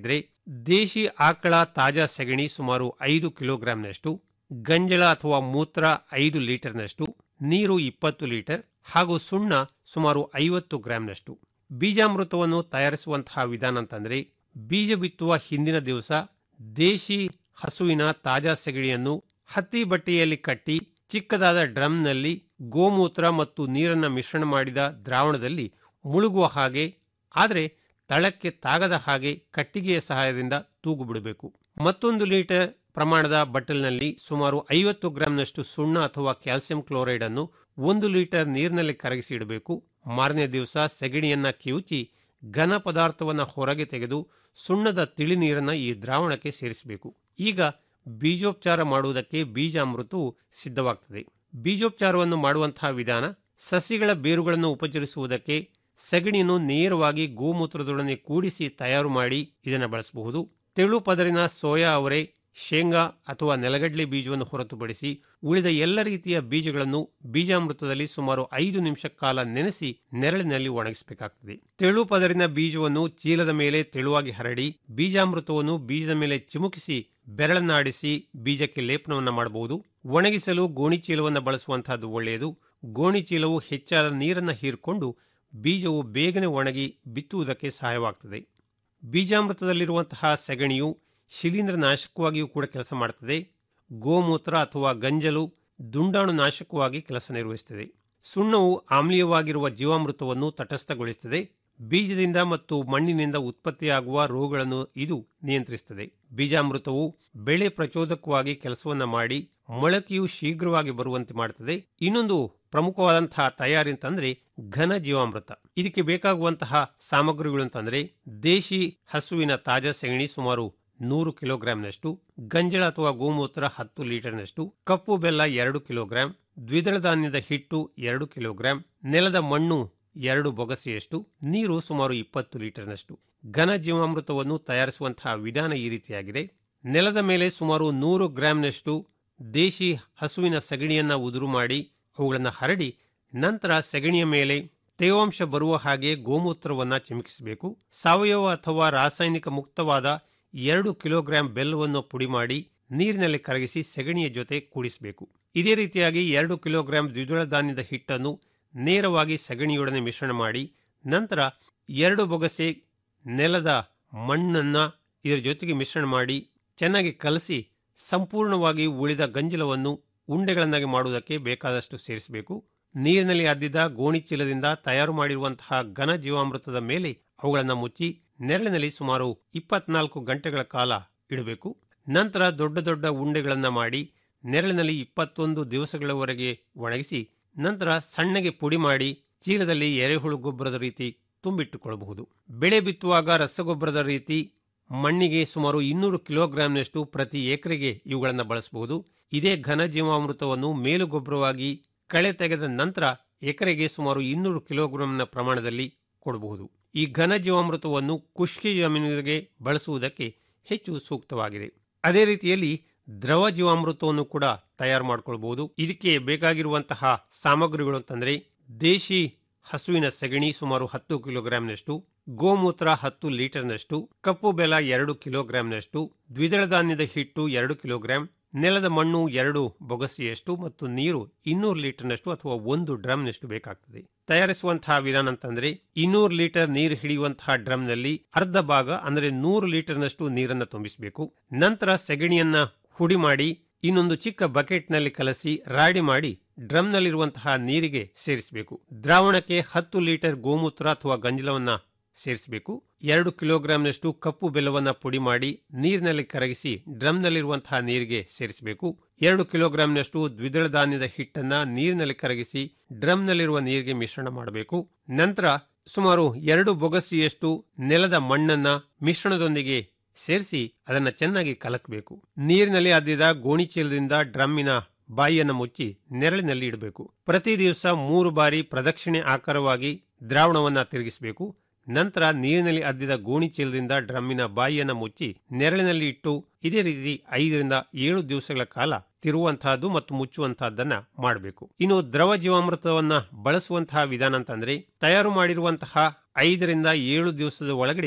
ದೇಶಿ ಆಕಳ ತಾಜಾ ಸೆಗಣಿ ಸುಮಾರು ಐದು ಕಿಲೋಗ್ರಾಂನಷ್ಟು ಗಂಜಳ ಅಥವಾ ಮೂತ್ರ ಐದು ಲೀಟರ್ನಷ್ಟು ನೀರು ಇಪ್ಪತ್ತು ಲೀಟರ್ ಹಾಗೂ ಸುಣ್ಣ ಸುಮಾರು ಐವತ್ತು ಗ್ರಾಂನಷ್ಟು ಬೀಜಾಮೃತವನ್ನು ತಯಾರಿಸುವಂತಹ ವಿಧಾನ ಅಂತಂದ್ರೆ ಬೀಜ ಬಿತ್ತುವ ಹಿಂದಿನ ದಿವಸ ದೇಶಿ ಹಸುವಿನ ತಾಜಾ ಸೆಗಣಿಯನ್ನು ಹತ್ತಿ ಬಟ್ಟೆಯಲ್ಲಿ ಕಟ್ಟಿ ಚಿಕ್ಕದಾದ ಡ್ರಮ್ನಲ್ಲಿ ಗೋಮೂತ್ರ ಮತ್ತು ನೀರನ್ನ ಮಿಶ್ರಣ ಮಾಡಿದ ದ್ರಾವಣದಲ್ಲಿ ಮುಳುಗುವ ಹಾಗೆ ಆದರೆ ತಳಕ್ಕೆ ತಾಗದ ಹಾಗೆ ಕಟ್ಟಿಗೆಯ ಸಹಾಯದಿಂದ ತೂಗು ಬಿಡಬೇಕು ಮತ್ತೊಂದು ಲೀಟರ್ ಪ್ರಮಾಣದ ಬಟ್ಟಲಿನಲ್ಲಿ ಸುಮಾರು ಐವತ್ತು ಗ್ರಾಂನಷ್ಟು ಸುಣ್ಣ ಅಥವಾ ಕ್ಯಾಲ್ಸಿಯಂ ಕ್ಲೋರೈಡ್ ಅನ್ನು ಒಂದು ಲೀಟರ್ ನೀರಿನಲ್ಲಿ ಕರಗಿಸಿ ಇಡಬೇಕು ಮಾರನೇ ದಿವಸ ಸೆಗಣಿಯನ್ನ ಕಿವುಚಿ ಘನ ಪದಾರ್ಥವನ್ನು ಹೊರಗೆ ತೆಗೆದು ಸುಣ್ಣದ ತಿಳಿ ನೀರನ್ನು ಈ ದ್ರಾವಣಕ್ಕೆ ಸೇರಿಸಬೇಕು ಈಗ ಬೀಜೋಪಚಾರ ಮಾಡುವುದಕ್ಕೆ ಬೀಜಾಮೃತವು ಸಿದ್ಧವಾಗ್ತದೆ ಬೀಜೋಪಚಾರವನ್ನು ಮಾಡುವಂತಹ ವಿಧಾನ ಸಸಿಗಳ ಬೇರುಗಳನ್ನು ಉಪಚರಿಸುವುದಕ್ಕೆ ಸಗಣಿಯನ್ನು ನೇರವಾಗಿ ಗೋಮೂತ್ರದೊಡನೆ ಕೂಡಿಸಿ ತಯಾರು ಮಾಡಿ ಇದನ್ನು ಬಳಸಬಹುದು ತೆಳು ಪದರಿನ ಸೋಯಾ ಅವರೆ ಶೇಂಗಾ ಅಥವಾ ನೆಲಗಡಲೆ ಬೀಜವನ್ನು ಹೊರತುಪಡಿಸಿ ಉಳಿದ ಎಲ್ಲ ರೀತಿಯ ಬೀಜಗಳನ್ನು ಬೀಜಾಮೃತದಲ್ಲಿ ಸುಮಾರು ಐದು ನಿಮಿಷ ಕಾಲ ನೆನೆಸಿ ನೆರಳಿನಲ್ಲಿ ಒಣಗಿಸಬೇಕಾಗ್ತದೆ ತೆಳು ಪದರಿನ ಬೀಜವನ್ನು ಚೀಲದ ಮೇಲೆ ತೆಳುವಾಗಿ ಹರಡಿ ಬೀಜಾಮೃತವನ್ನು ಬೀಜದ ಮೇಲೆ ಚಿಮುಕಿಸಿ ಬೆರಳನ್ನಾಡಿಸಿ ಬೀಜಕ್ಕೆ ಲೇಪನವನ್ನು ಮಾಡಬಹುದು ಒಣಗಿಸಲು ಗೋಣಿ ಚೀಲವನ್ನು ಬಳಸುವಂತಹದ್ದು ಒಳ್ಳೆಯದು ಗೋಣಿ ಚೀಲವು ಹೆಚ್ಚಾದ ನೀರನ್ನು ಹೀರಿಕೊಂಡು ಬೀಜವು ಬೇಗನೆ ಒಣಗಿ ಬಿತ್ತುವುದಕ್ಕೆ ಸಹಾಯವಾಗ್ತದೆ ಬೀಜಾಮೃತದಲ್ಲಿರುವಂತಹ ಸೆಗಣಿಯು ಶಿಲೀಂಧ್ರ ನಾಶಕವಾಗಿಯೂ ಕೂಡ ಕೆಲಸ ಮಾಡುತ್ತದೆ ಗೋಮೂತ್ರ ಅಥವಾ ಗಂಜಲು ದುಂಡಾಣು ನಾಶಕವಾಗಿ ಕೆಲಸ ನಿರ್ವಹಿಸುತ್ತದೆ ಸುಣ್ಣವು ಆಮ್ಲೀಯವಾಗಿರುವ ಜೀವಾಮೃತವನ್ನು ತಟಸ್ಥಗೊಳಿಸುತ್ತದೆ ಬೀಜದಿಂದ ಮತ್ತು ಮಣ್ಣಿನಿಂದ ಉತ್ಪತ್ತಿಯಾಗುವ ರೋಗಗಳನ್ನು ಇದು ನಿಯಂತ್ರಿಸುತ್ತದೆ ಬೀಜಾಮೃತವು ಬೆಳೆ ಪ್ರಚೋದಕವಾಗಿ ಕೆಲಸವನ್ನ ಮಾಡಿ ಮೊಳಕೆಯು ಶೀಘ್ರವಾಗಿ ಬರುವಂತೆ ಮಾಡುತ್ತದೆ ಇನ್ನೊಂದು ಪ್ರಮುಖವಾದಂತಹ ತಯಾರಿ ಅಂತಂದ್ರೆ ಘನ ಜೀವಾಮೃತ ಇದಕ್ಕೆ ಬೇಕಾಗುವಂತಹ ಸಾಮಗ್ರಿಗಳು ಅಂತಂದ್ರೆ ದೇಶಿ ಹಸುವಿನ ತಾಜಾ ಸೆಗಣಿ ಸುಮಾರು ನೂರು ಕಿಲೋಗ್ರಾಂನಷ್ಟು ಗಂಜಳ ಅಥವಾ ಗೋಮೂತ್ರ ಹತ್ತು ಲೀಟರ್ನಷ್ಟು ಕಪ್ಪು ಬೆಲ್ಲ ಎರಡು ಕಿಲೋಗ್ರಾಂ ದ್ವಿದಳ ಧಾನ್ಯದ ಹಿಟ್ಟು ಎರಡು ಕಿಲೋಗ್ರಾಂ ನೆಲದ ಮಣ್ಣು ಎರಡು ಬೊಗಸೆಯಷ್ಟು ನೀರು ಸುಮಾರು ಇಪ್ಪತ್ತು ಲೀಟರ್ನಷ್ಟು ಘನ ಜೀವಾಮೃತವನ್ನು ತಯಾರಿಸುವಂತಹ ವಿಧಾನ ಈ ರೀತಿಯಾಗಿದೆ ನೆಲದ ಮೇಲೆ ಸುಮಾರು ನೂರು ಗ್ರಾಂನಷ್ಟು ದೇಶಿ ಹಸುವಿನ ಸಗಣಿಯನ್ನ ಉದುರು ಮಾಡಿ ಅವುಗಳನ್ನು ಹರಡಿ ನಂತರ ಸಗಣಿಯ ಮೇಲೆ ತೇವಾಂಶ ಬರುವ ಹಾಗೆ ಗೋಮೂತ್ರವನ್ನ ಚಿಮುಕಿಸಬೇಕು ಸಾವಯವ ಅಥವಾ ರಾಸಾಯನಿಕ ಮುಕ್ತವಾದ ಎರಡು ಕಿಲೋಗ್ರಾಂ ಬೆಲ್ಲವನ್ನು ಪುಡಿ ಮಾಡಿ ನೀರಿನಲ್ಲಿ ಕರಗಿಸಿ ಸೆಗಣಿಯ ಜೊತೆ ಕೂಡಿಸಬೇಕು ಇದೇ ರೀತಿಯಾಗಿ ಎರಡು ಕಿಲೋಗ್ರಾಂ ದ್ವಿದಳ ಧಾನ್ಯದ ಹಿಟ್ಟನ್ನು ನೇರವಾಗಿ ಸಗಣಿಯೊಡನೆ ಮಿಶ್ರಣ ಮಾಡಿ ನಂತರ ಎರಡು ಬೊಗಸೆ ನೆಲದ ಮಣ್ಣನ್ನ ಇದರ ಜೊತೆಗೆ ಮಿಶ್ರಣ ಮಾಡಿ ಚೆನ್ನಾಗಿ ಕಲಸಿ ಸಂಪೂರ್ಣವಾಗಿ ಉಳಿದ ಗಂಜಲವನ್ನು ಉಂಡೆಗಳನ್ನಾಗಿ ಮಾಡುವುದಕ್ಕೆ ಬೇಕಾದಷ್ಟು ಸೇರಿಸಬೇಕು ನೀರಿನಲ್ಲಿ ಅದ್ದಿದ ಗೋಣಿ ಚೀಲದಿಂದ ತಯಾರು ಮಾಡಿರುವಂತಹ ಘನ ಜೀವಾಮೃತದ ಮೇಲೆ ಅವುಗಳನ್ನು ಮುಚ್ಚಿ ನೆರಳಿನಲ್ಲಿ ಸುಮಾರು ಇಪ್ಪತ್ನಾಲ್ಕು ಗಂಟೆಗಳ ಕಾಲ ಇಡಬೇಕು ನಂತರ ದೊಡ್ಡ ದೊಡ್ಡ ಉಂಡೆಗಳನ್ನ ಮಾಡಿ ನೆರಳಿನಲ್ಲಿ ಇಪ್ಪತ್ತೊಂದು ದಿವಸಗಳವರೆಗೆ ಒಣಗಿಸಿ ನಂತರ ಸಣ್ಣಗೆ ಪುಡಿ ಮಾಡಿ ಚೀಲದಲ್ಲಿ ಎರೆಹುಳು ಗೊಬ್ಬರದ ರೀತಿ ತುಂಬಿಟ್ಟುಕೊಳ್ಳಬಹುದು ಬೆಳೆ ಬಿತ್ತುವಾಗ ರಸಗೊಬ್ಬರದ ರೀತಿ ಮಣ್ಣಿಗೆ ಸುಮಾರು ಇನ್ನೂರು ಕಿಲೋಗ್ರಾಂನಷ್ಟು ಪ್ರತಿ ಎಕರೆಗೆ ಇವುಗಳನ್ನು ಬಳಸಬಹುದು ಇದೇ ಘನ ಜೀವಾಮೃತವನ್ನು ಮೇಲು ಗೊಬ್ಬರವಾಗಿ ಕಳೆ ತೆಗೆದ ನಂತರ ಎಕರೆಗೆ ಸುಮಾರು ಇನ್ನೂರು ಕಿಲೋಗ್ರಾಂನ ಪ್ರಮಾಣದಲ್ಲಿ ಕೊಡಬಹುದು ಈ ಘನ ಜೀವಾಮೃತವನ್ನು ಖುಷ್ಕಿ ಜಮೀನಿಗೆ ಬಳಸುವುದಕ್ಕೆ ಹೆಚ್ಚು ಸೂಕ್ತವಾಗಿದೆ ಅದೇ ರೀತಿಯಲ್ಲಿ ದ್ರವ ಜೀವಾಮೃತವನ್ನು ಕೂಡ ತಯಾರು ಮಾಡಿಕೊಳ್ಬಹುದು ಇದಕ್ಕೆ ಬೇಕಾಗಿರುವಂತಹ ಸಾಮಗ್ರಿಗಳು ಅಂತಂದ್ರೆ ದೇಶಿ ಹಸುವಿನ ಸಗಣಿ ಸುಮಾರು ಹತ್ತು ಕಿಲೋಗ್ರಾಂನಷ್ಟು ಗೋಮೂತ್ರ ಹತ್ತು ಲೀಟರ್ನಷ್ಟು ಕಪ್ಪು ಬೆಲ ಎರಡು ಕಿಲೋಗ್ರಾಂನಷ್ಟು ದ್ವಿದಳ ಧಾನ್ಯದ ಹಿಟ್ಟು ಎರಡು ಕಿಲೋಗ್ರಾಂ ನೆಲದ ಮಣ್ಣು ಎರಡು ಬೊಗಸೆಯಷ್ಟು ಮತ್ತು ನೀರು ಇನ್ನೂರು ಲೀಟರ್ನಷ್ಟು ಅಥವಾ ಒಂದು ಡ್ರಮ್ನಷ್ಟು ಬೇಕಾಗ್ತದೆ ತಯಾರಿಸುವಂತಹ ವಿಧಾನ ಅಂತಂದ್ರೆ ಇನ್ನೂರು ಲೀಟರ್ ನೀರು ಹಿಡಿಯುವಂತಹ ಡ್ರಮ್ನಲ್ಲಿ ಅರ್ಧ ಭಾಗ ಅಂದ್ರೆ ನೂರು ಲೀಟರ್ನಷ್ಟು ನೀರನ್ನು ತುಂಬಿಸಬೇಕು ನಂತರ ಸೆಗಣಿಯನ್ನ ಹುಡಿ ಮಾಡಿ ಇನ್ನೊಂದು ಚಿಕ್ಕ ಬಕೆಟ್ನಲ್ಲಿ ಕಲಸಿ ರಾಡಿ ಮಾಡಿ ಡ್ರಮ್ನಲ್ಲಿರುವಂತಹ ನೀರಿಗೆ ಸೇರಿಸಬೇಕು ದ್ರಾವಣಕ್ಕೆ ಹತ್ತು ಲೀಟರ್ ಗೋಮೂತ್ರ ಅಥವಾ ಗಂಜಲವನ್ನ ಸೇರಿಸಬೇಕು ಎರಡು ಕಿಲೋಗ್ರಾಂನಷ್ಟು ಕಪ್ಪು ಬೆಲ್ಲವನ್ನ ಪುಡಿ ಮಾಡಿ ನೀರಿನಲ್ಲಿ ಕರಗಿಸಿ ಡ್ರಮ್ನಲ್ಲಿರುವಂತಹ ನೀರಿಗೆ ಸೇರಿಸಬೇಕು ಎರಡು ಕಿಲೋಗ್ರಾಂನಷ್ಟು ದ್ವಿದಳ ಧಾನ್ಯದ ಹಿಟ್ಟನ್ನ ನೀರಿನಲ್ಲಿ ಕರಗಿಸಿ ಡ್ರಮ್ನಲ್ಲಿರುವ ನೀರಿಗೆ ಮಿಶ್ರಣ ಮಾಡಬೇಕು ನಂತರ ಸುಮಾರು ಎರಡು ಬೊಗಸಿಯಷ್ಟು ನೆಲದ ಮಣ್ಣನ್ನ ಮಿಶ್ರಣದೊಂದಿಗೆ ಸೇರಿಸಿ ಅದನ್ನ ಚೆನ್ನಾಗಿ ಕಲಕಬೇಕು ನೀರಿನಲ್ಲಿ ಅದ್ದಿದ ಗೋಣಿ ಚೀಲದಿಂದ ಡ್ರಮ್ಮಿನ ಬಾಯಿಯನ್ನು ಮುಚ್ಚಿ ನೆರಳಿನಲ್ಲಿ ಇಡಬೇಕು ಪ್ರತಿ ದಿವಸ ಮೂರು ಬಾರಿ ಪ್ರದಕ್ಷಿಣೆ ಆಕಾರವಾಗಿ ದ್ರಾವಣವನ್ನ ತಿರುಗಿಸಬೇಕು ನಂತರ ನೀರಿನಲ್ಲಿ ಅದ್ದಿದ ಗೋಣಿ ಚೀಲದಿಂದ ಡ್ರಮ್ಮಿನ ಬಾಯಿಯನ್ನು ಮುಚ್ಚಿ ನೆರಳಿನಲ್ಲಿ ಇಟ್ಟು ಇದೇ ರೀತಿ ಐದರಿಂದ ಏಳು ದಿವಸಗಳ ಕಾಲ ತಿರುವಂತಹದ್ದು ಮತ್ತು ಮುಚ್ಚುವಂತಹದ್ದನ್ನ ಮಾಡಬೇಕು ಇನ್ನು ದ್ರವ ಜೀವಾಮೃತವನ್ನ ಬಳಸುವಂತಹ ವಿಧಾನ ಅಂತಂದ್ರೆ ತಯಾರು ಮಾಡಿರುವಂತಹ ಐದರಿಂದ ಏಳು ದಿವಸದ ಒಳಗಡೆ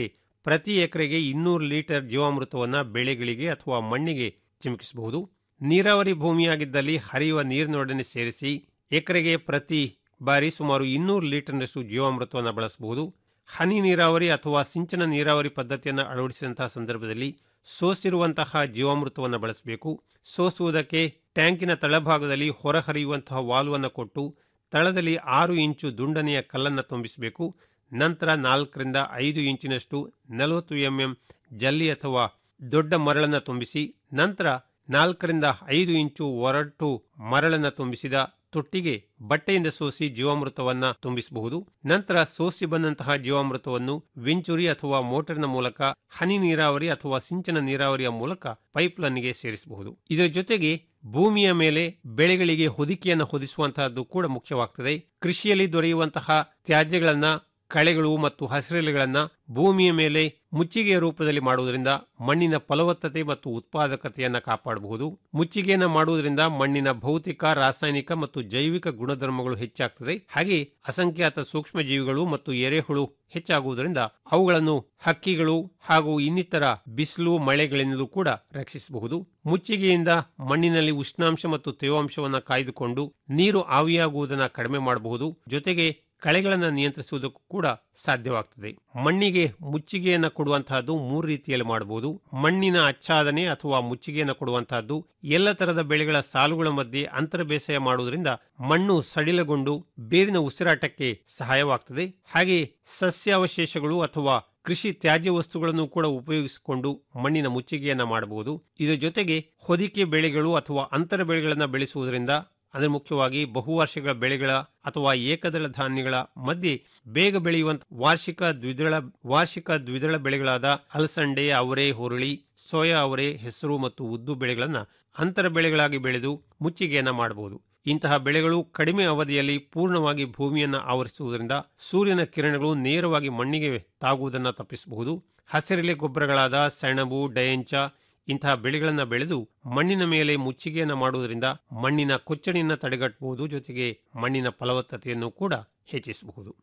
ಪ್ರತಿ ಎಕರೆಗೆ ಇನ್ನೂರು ಲೀಟರ್ ಜೀವಾಮೃತವನ್ನು ಬೆಳೆಗಳಿಗೆ ಅಥವಾ ಮಣ್ಣಿಗೆ ಚಿಮುಕಿಸಬಹುದು ನೀರಾವರಿ ಭೂಮಿಯಾಗಿದ್ದಲ್ಲಿ ಹರಿಯುವ ನೀರಿನೊಡನೆ ಸೇರಿಸಿ ಎಕರೆಗೆ ಪ್ರತಿ ಬಾರಿ ಸುಮಾರು ಇನ್ನೂರು ಲೀಟರ್ನಷ್ಟು ಜೀವಾಮೃತವನ್ನು ಬಳಸಬಹುದು ಹನಿ ನೀರಾವರಿ ಅಥವಾ ಸಿಂಚನ ನೀರಾವರಿ ಪದ್ಧತಿಯನ್ನು ಅಳವಡಿಸಿದಂತಹ ಸಂದರ್ಭದಲ್ಲಿ ಸೋಸಿರುವಂತಹ ಜೀವಾಮೃತವನ್ನು ಬಳಸಬೇಕು ಸೋಸುವುದಕ್ಕೆ ಟ್ಯಾಂಕಿನ ತಳಭಾಗದಲ್ಲಿ ಹೊರಹರಿಯುವಂತಹ ವಾಲ್ವನ್ನು ಕೊಟ್ಟು ತಳದಲ್ಲಿ ಆರು ಇಂಚು ದುಂಡನೆಯ ಕಲ್ಲನ್ನು ತುಂಬಿಸಬೇಕು ನಂತರ ನಾಲ್ಕರಿಂದ ಐದು ಇಂಚಿನಷ್ಟು ನಲವತ್ತು ಎಂಎಂ ಜಲ್ಲಿ ಅಥವಾ ದೊಡ್ಡ ಮರಳನ್ನು ತುಂಬಿಸಿ ನಂತರ ನಾಲ್ಕರಿಂದ ಐದು ಇಂಚು ಒರಟು ಮರಳನ್ನು ತುಂಬಿಸಿದ ತೊಟ್ಟಿಗೆ ಬಟ್ಟೆಯಿಂದ ಸೋಸಿ ಜೀವಾಮೃತವನ್ನ ತುಂಬಿಸಬಹುದು ನಂತರ ಸೋಸಿ ಬಂದಂತಹ ಜೀವಾಮೃತವನ್ನು ವೆಂಚುರಿ ಅಥವಾ ಮೋಟರ್ನ ಮೂಲಕ ಹನಿ ನೀರಾವರಿ ಅಥವಾ ಸಿಂಚನ ನೀರಾವರಿಯ ಮೂಲಕ ಪೈಪ್ಲೈನ್ಗೆ ಸೇರಿಸಬಹುದು ಇದರ ಜೊತೆಗೆ ಭೂಮಿಯ ಮೇಲೆ ಬೆಳೆಗಳಿಗೆ ಹೊದಿಕೆಯನ್ನು ಹೊದಿಸುವಂತಹದ್ದು ಕೂಡ ಮುಖ್ಯವಾಗ್ತದೆ ಕೃಷಿಯಲ್ಲಿ ದೊರೆಯುವಂತಹ ತ್ಯಾಜ್ಯಗಳನ್ನ ಕಳೆಗಳು ಮತ್ತು ಹಸಿರೆಲೆಗಳನ್ನ ಭೂಮಿಯ ಮೇಲೆ ಮುಚ್ಚಿಗೆಯ ರೂಪದಲ್ಲಿ ಮಾಡುವುದರಿಂದ ಮಣ್ಣಿನ ಫಲವತ್ತತೆ ಮತ್ತು ಉತ್ಪಾದಕತೆಯನ್ನು ಕಾಪಾಡಬಹುದು ಮುಚ್ಚಿಗೆಯನ್ನು ಮಾಡುವುದರಿಂದ ಮಣ್ಣಿನ ಭೌತಿಕ ರಾಸಾಯನಿಕ ಮತ್ತು ಜೈವಿಕ ಗುಣಧರ್ಮಗಳು ಹೆಚ್ಚಾಗ್ತದೆ ಹಾಗೆ ಅಸಂಖ್ಯಾತ ಸೂಕ್ಷ್ಮ ಜೀವಿಗಳು ಮತ್ತು ಎರೆಹುಳು ಹೆಚ್ಚಾಗುವುದರಿಂದ ಅವುಗಳನ್ನು ಹಕ್ಕಿಗಳು ಹಾಗೂ ಇನ್ನಿತರ ಬಿಸಿಲು ಮಳೆಗಳಿಂದಲೂ ಕೂಡ ರಕ್ಷಿಸಬಹುದು ಮುಚ್ಚಿಗೆಯಿಂದ ಮಣ್ಣಿನಲ್ಲಿ ಉಷ್ಣಾಂಶ ಮತ್ತು ತೇವಾಂಶವನ್ನು ಕಾಯ್ದುಕೊಂಡು ನೀರು ಆವಿಯಾಗುವುದನ್ನು ಕಡಿಮೆ ಮಾಡಬಹುದು ಜೊತೆಗೆ ಕಳೆಗಳನ್ನು ನಿಯಂತ್ರಿಸುವುದಕ್ಕೂ ಕೂಡ ಸಾಧ್ಯವಾಗ್ತದೆ ಮಣ್ಣಿಗೆ ಮುಚ್ಚಿಗೆಯನ್ನು ಕೊಡುವಂತಹದ್ದು ಮೂರು ರೀತಿಯಲ್ಲಿ ಮಾಡಬಹುದು ಮಣ್ಣಿನ ಆಚ್ಛಾದನೆ ಅಥವಾ ಮುಚ್ಚಿಗೆಯನ್ನು ಕೊಡುವಂತಹದ್ದು ಎಲ್ಲ ತರದ ಬೆಳೆಗಳ ಸಾಲುಗಳ ಮಧ್ಯೆ ಅಂತರ ಬೇಸಾಯ ಮಾಡುವುದರಿಂದ ಮಣ್ಣು ಸಡಿಲಗೊಂಡು ಬೇರಿನ ಉಸಿರಾಟಕ್ಕೆ ಸಹಾಯವಾಗ್ತದೆ ಹಾಗೆ ಸಸ್ಯಾವಶೇಷಗಳು ಅಥವಾ ಕೃಷಿ ತ್ಯಾಜ್ಯ ವಸ್ತುಗಳನ್ನು ಕೂಡ ಉಪಯೋಗಿಸಿಕೊಂಡು ಮಣ್ಣಿನ ಮುಚ್ಚಿಗೆಯನ್ನ ಮಾಡಬಹುದು ಇದರ ಜೊತೆಗೆ ಹೊದಿಕೆ ಬೆಳೆಗಳು ಅಥವಾ ಅಂತರ ಬೆಳೆಗಳನ್ನು ಬೆಳೆಸುವುದರಿಂದ ಅಂದರೆ ಮುಖ್ಯವಾಗಿ ಬಹುವಾರ್ಷಿಕ ಬೆಳೆಗಳ ಅಥವಾ ಏಕದಳ ಧಾನ್ಯಗಳ ಮಧ್ಯೆ ಬೇಗ ಬೆಳೆಯುವಂತ ವಾರ್ಷಿಕ ದ್ವಿದಳ ವಾರ್ಷಿಕ ದ್ವಿದಳ ಬೆಳೆಗಳಾದ ಅಲಸಂಡೆ ಅವರೆ ಹುರುಳಿ ಸೋಯಾ ಅವರೆ ಹೆಸರು ಮತ್ತು ಉದ್ದು ಬೆಳೆಗಳನ್ನು ಅಂತರ ಬೆಳೆಗಳಾಗಿ ಬೆಳೆದು ಮುಚ್ಚಿಗೆಯನ್ನ ಮಾಡಬಹುದು ಇಂತಹ ಬೆಳೆಗಳು ಕಡಿಮೆ ಅವಧಿಯಲ್ಲಿ ಪೂರ್ಣವಾಗಿ ಭೂಮಿಯನ್ನು ಆವರಿಸುವುದರಿಂದ ಸೂರ್ಯನ ಕಿರಣಗಳು ನೇರವಾಗಿ ಮಣ್ಣಿಗೆ ತಾಗುವುದನ್ನು ತಪ್ಪಿಸಬಹುದು ಹಸಿರೆಲೆ ಗೊಬ್ಬರಗಳಾದ ಸೆಣಬು ಡಯಂಚ ಇಂತಹ ಬೆಳೆಗಳನ್ನು ಬೆಳೆದು ಮಣ್ಣಿನ ಮೇಲೆ ಮುಚ್ಚಿಗೆಯನ್ನು ಮಾಡುವುದರಿಂದ ಮಣ್ಣಿನ ಕೊಚ್ಚಣಿಯನ್ನು ತಡೆಗಟ್ಟಬಹುದು ಜೊತೆಗೆ ಮಣ್ಣಿನ ಫಲವತ್ತತೆಯನ್ನು ಕೂಡ ಹೆಚ್ಚಿಸಬಹುದು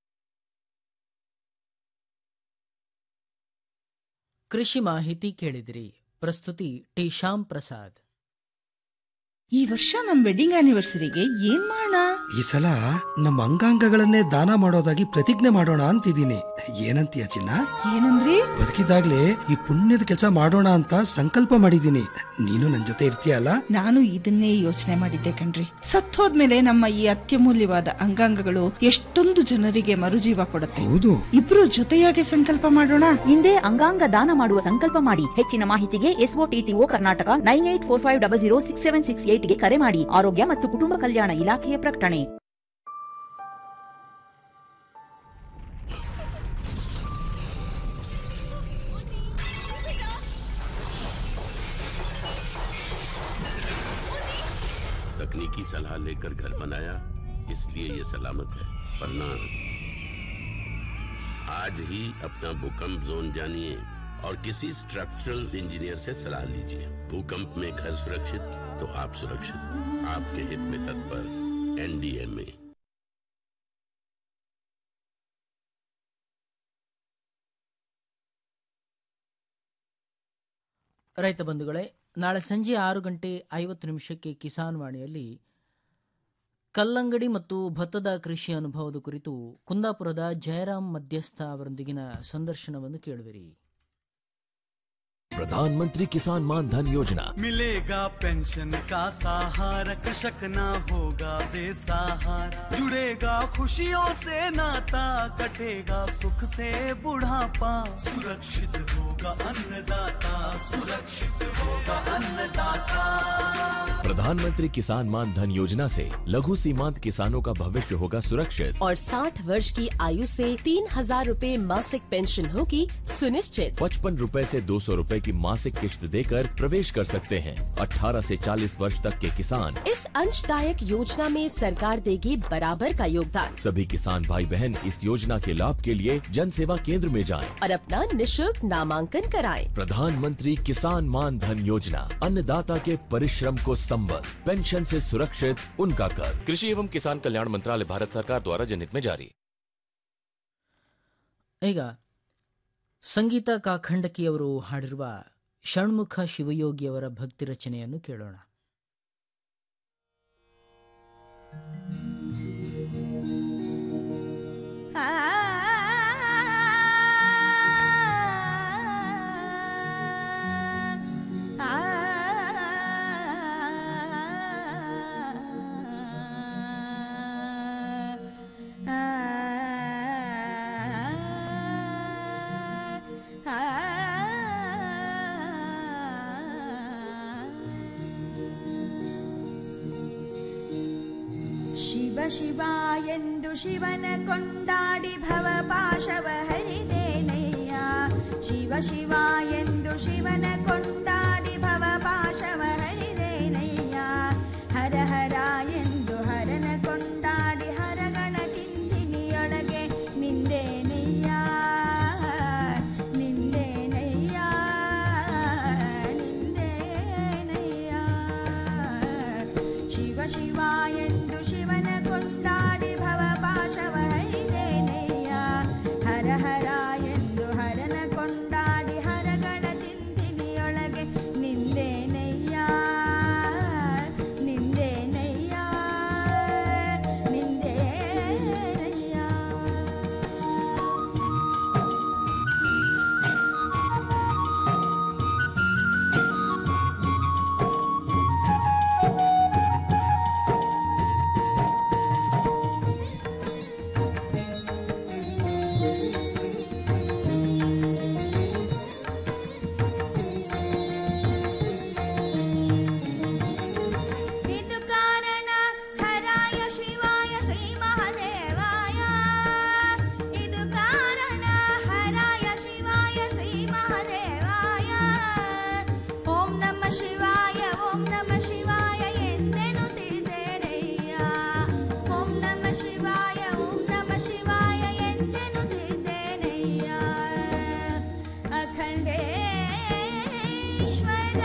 ಕೃಷಿ ಮಾಹಿತಿ ಕೇಳಿದಿರಿ ಪ್ರಸ್ತುತಿ ಟಿ ಶ್ಯಾಮ್ ಪ್ರಸಾದ್ ಈ ವರ್ಷ ನಮ್ ವೆಡ್ಡಿಂಗ್ ಆನಿವರ್ಸರಿಗೆ ಏನ್ ಮಾಡೋಣ ಈ ಸಲ ನಮ್ಮ ಅಂಗಾಂಗಗಳನ್ನೇ ದಾನ ಮಾಡೋದಾಗಿ ಪ್ರತಿಜ್ಞೆ ಮಾಡೋಣ ಅಂತಿದ್ದೀನಿ ಏನಂತೀಯ ಚಿನ್ನ ಏನಂದ್ರಿ ಬದುಕಿದಾಗ್ಲೇ ಈ ಪುಣ್ಯದ ಕೆಲಸ ಮಾಡೋಣ ಅಂತ ಸಂಕಲ್ಪ ಮಾಡಿದ್ದೀನಿ ನೀನು ನನ್ ಜೊತೆ ಇರ್ತೀಯಲ್ಲ ನಾನು ಇದನ್ನೇ ಯೋಚನೆ ಮಾಡಿದ್ದೆ ಕಣ್ರಿ ಸತ್ತೋದ್ಮೇಲೆ ನಮ್ಮ ಈ ಅತ್ಯಮೂಲ್ಯವಾದ ಅಂಗಾಂಗಗಳು ಎಷ್ಟೊಂದು ಜನರಿಗೆ ಮರುಜೀವ ಕೊಡುತ್ತೆ ಹೌದು ಇಬ್ರು ಜೊತೆಯಾಗಿ ಸಂಕಲ್ಪ ಮಾಡೋಣ ಹಿಂದೆ ಅಂಗಾಂಗ ದಾನ ಮಾಡುವ ಸಂಕಲ್ಪ ಮಾಡಿ ಹೆಚ್ಚಿನ ಮಾಹಿತಿಗೆ SOTTO Karnataka nine eight four five double zero six seven six ಏಟ್ಗೆ ಕರೆ ಮಾಡಿ ಆರೋಗ್ಯ ಮತ್ತು ಕುಟುಂಬ ಕಲ್ಯಾಣ ಇಲಾಖೆಯ ಪ್ರಕಟಣೆ तकनीकी सलाह लेकर घर बनाया इसलिए ये सलामत है वरना आज ही अपना भूकंप जोन जानिए और किसी स्ट्रक्चरल इंजीनियर से सलाह लीजिए भूकंप में घर सुरक्षित तो आप सुरक्षित आपके हित में तत्पर एनडीएमए ರೈತ ಬಂಧುಗಳೇ ನಾಳೆ ಸಂಜೆ ಆರು ಗಂಟೆ ಐವತ್ತು ನಿಮಿಷಕ್ಕೆ ಕಿಸಾನ್ ವಾಣಿಯಲ್ಲಿ ಕಲ್ಲಂಗಡಿ ಮತ್ತು ಭತ್ತದ ಕೃಷಿ ಅನುಭವದ ಕುರಿತು ಕುಂದಾಪುರದ ಜಯರಾಮ್ ಮಧ್ಯಸ್ಥ ಅವರೊಂದಿಗಿನ ಸಂದರ್ಶನವನ್ನು ಕೇಳುವಿರಿ प्रधानमंत्री किसान मान धन योजना मिलेगा पेंशन का सहारा कृषक ना होगा बेसहारा जुड़ेगा खुशियों से नाता कटेगा सुख से बुढ़ापा सुरक्षित होगा अन्नदाता सुरक्षित होगा अन्नदाता प्रधानमंत्री किसान मान धन योजना से लघु सीमांत किसानों का भविष्य होगा सुरक्षित और 60 वर्ष की आयु से तीन हजार रूपए मासिक पेंशन होगी सुनिश्चित पचपन रूपए से दो सौ रूपए की मासिक किश्त देकर प्रवेश कर सकते हैं 18 से 40 वर्ष तक के किसान इस अंशदायक योजना में सरकार देगी बराबर का योगदान सभी किसान भाई बहन इस योजना के लाभ के लिए जन सेवा केंद्र में जाएं। और अपना निशुल्क नामांकन कराएं। प्रधानमंत्री किसान मान धन योजना अन्नदाता के परिश्रम को संबल पेंशन से सुरक्षित उनका कर कृषि एवं किसान कल्याण मंत्रालय भारत सरकार द्वारा जनहित में जारी ಈಗ ಸಂಗೀತ ಕಾಖಂಡಕಿಯವರು ಹಾಡಿರುವ ಷಣ್ಮುಖ ಶಿವಯೋಗಿಯವರ ಭಕ್ತಿ ರಚನೆಯನ್ನು ಕೇಳೋಣ ಶಿವ ಶಿವ ಎಂದು ಶಿವನ ಕೊಂಡಾಡಿ ಭವ ಪಾಶವ ಹರಿದೇನಯ್ಯ ಶಿವ ಶಿವ ಎಂದು ಶಿವನ ಕೊಂಡಾಡಿ ಭವ ಪಾಶವ ಹರಿದೇನಯ್ಯ ಹರ ಹರ ಎಂದು ಹರನ ಕೊಂಡಾಡಿ ಹರಗಣ ತಿಂದಿನಿಯೊಳಗೆ ನಿಂದೇನಯ್ಯ ನಿಂದೇನಯ್ಯ ನಿಂದೇನಯ್ಯ ಶಿವ ಶಿವ ಎಂದು ಶಿವನ ಕೊಂಡಾಡಿ ಭವ ಪಾಶವ ಹರಿದೇನಯ್ಯ ಹರ ಹರ ಎಂದು ಹರನ ಕೊಂಡಾಡಿ ಹರಗಣ ತಿಂದಿನಿಯೊಳಗೆ ನಿಂದೇನಯ್ಯ ನಿಂದೇನಯ್ಯ ನಿಂದೇನಯ್ಯ ಇದು ಕಾರಣ ಹರಾಯ ಶಿವಾಯ ಶ್ರೀ ಮಹಾದೇವಾಯ ಇದು ಕಾರಣ ಹರಾಯ ಶಿವಾಯ ಶ್ರೀ ಮಹಾದೇವಾಯ ಓಂ ನಮ ಶಿವಾಯ ಓಂ ನಮ ಶಿವಾಯ ಎಂದೆನು ತಿದ್ದೇನಯ್ಯ ಓಂ ನಮ ಶಿವಾಯ ಓಂ ನಮ ಶಿವಾಯ ಎಂದೆನು ತಿದ್ದೇನಯ್ಯ ಅಖಂಡೇಶ್ವರ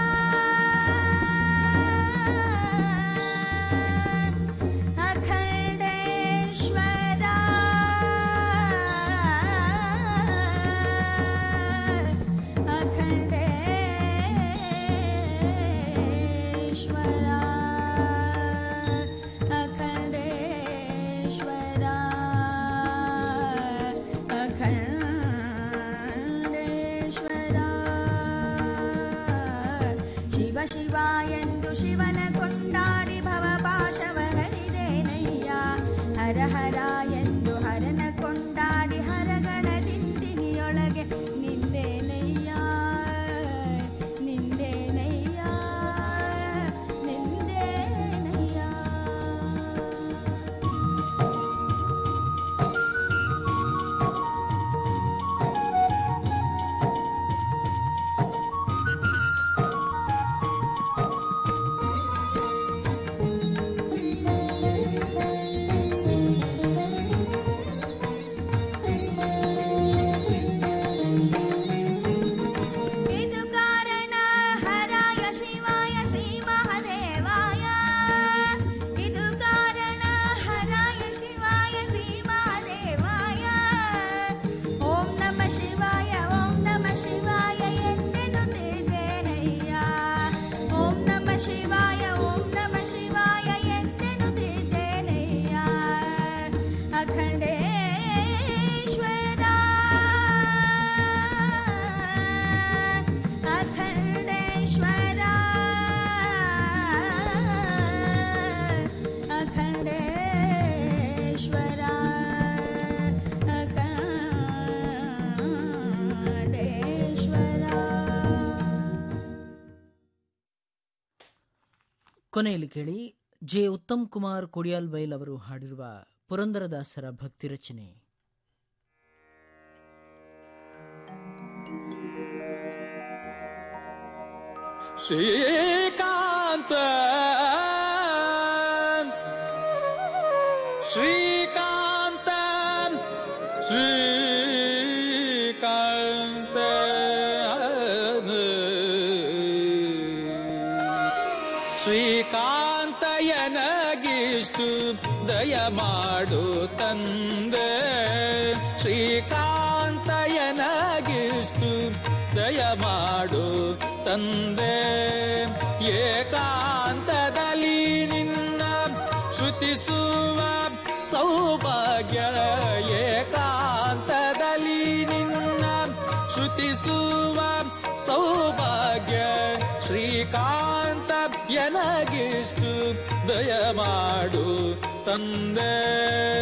ಅಖಂಡೇಶ್ವರ ಅಖಂಡೇಶ್ವರ ಅಖಂಡೇಶ್ವರ ಅಖಂಡೇಶ್ವರ ಶಿವ ಶಿವ ಎಂದು ಶಿವನ ಕೊಂಡಾಡಿ ಭವ ಪಾಶವ ಹರಿದೇನಯ್ಯ ಹರ ಹರ ಎಂದು ಹರನ ಕೊಂಡಾಡಿ ಹರಗಣ ದಿಂದಿನಿಯೊಳಗೆ ನಿಂದೇನಯ್ಯ ನಿಂದೇನಯ್ಯ ನಿಂದೇನಯ್ಯ ಇದು ಕಾರಣ ಹರಾಯ ಶಿವಾಯ ಶ್ರೀ ಮಹಾದೇವಾಯ ಇದು ಕಾರಣ ಹರಾಯ ಶಿವಾಯ ಶ್ರೀ ಮಹಾದೇವಾಯ ಓಂ ನಮ ಶಿವಾಯ ಓಂ ನಮ ಶಿವಾಯ ಎಂದೆನು ತಿದ್ದೇನಯ್ಯ ಓಂ ನಮ ಶಿವಾಯ ಓಂ ನಮ ಶಿವಾಯ ಎಂದೆನು ತಿದ್ದೇನಯ್ಯ ಅಖಂಡೇಶ್ವರ ಅಖಂಡೇಶ್ವರ ಅಖಂಡೇಶ್ವರ ಅಖಂಡೇಶ್ವರ ಕೊನೆಯಲ್ಲಿ ಕೇಳಿ ಜೆ ಉತ್ತಮ್ ಕುಮಾರ್ ಕೊಡಿಯಾಲ್ ಬೈಲ್ ಅವರು ಹಾಡಿರುವ ಪುರಂದರದಾಸರ ಭಕ್ತಿ ರಚನೆ ಶ್ರೀಕಾಂತ ಶ್ರೀಕಾಂತ ಶ್ರೀಕಾಂತ ಶ್ರೀಕಾಂತಯನಗಿಷ್ಟು ದಯಮಾ ಮಾಡು ತಂದೆ ಶ್ರೀಕಾಂತಯನಗಿಷ್ಟು ದಯ ಮಾಡು ತಂದೆ ಏಕಾಂತದಲ್ಲಿ ನಿನ್ನ ಶ್ರುತಿಸುವ ಸೌಭಾಗ್ಯ ಏಕಾಂತದಲ್ಲಿ ನಿನ್ನ ಶ್ರುತಿಸುವ ಸೌಭಾಗ್ಯ ಶ್ರೀಕಾಂತ ಎನಗಿಷ್ಟು ದಯ ಮಾಡು ತಂದೆ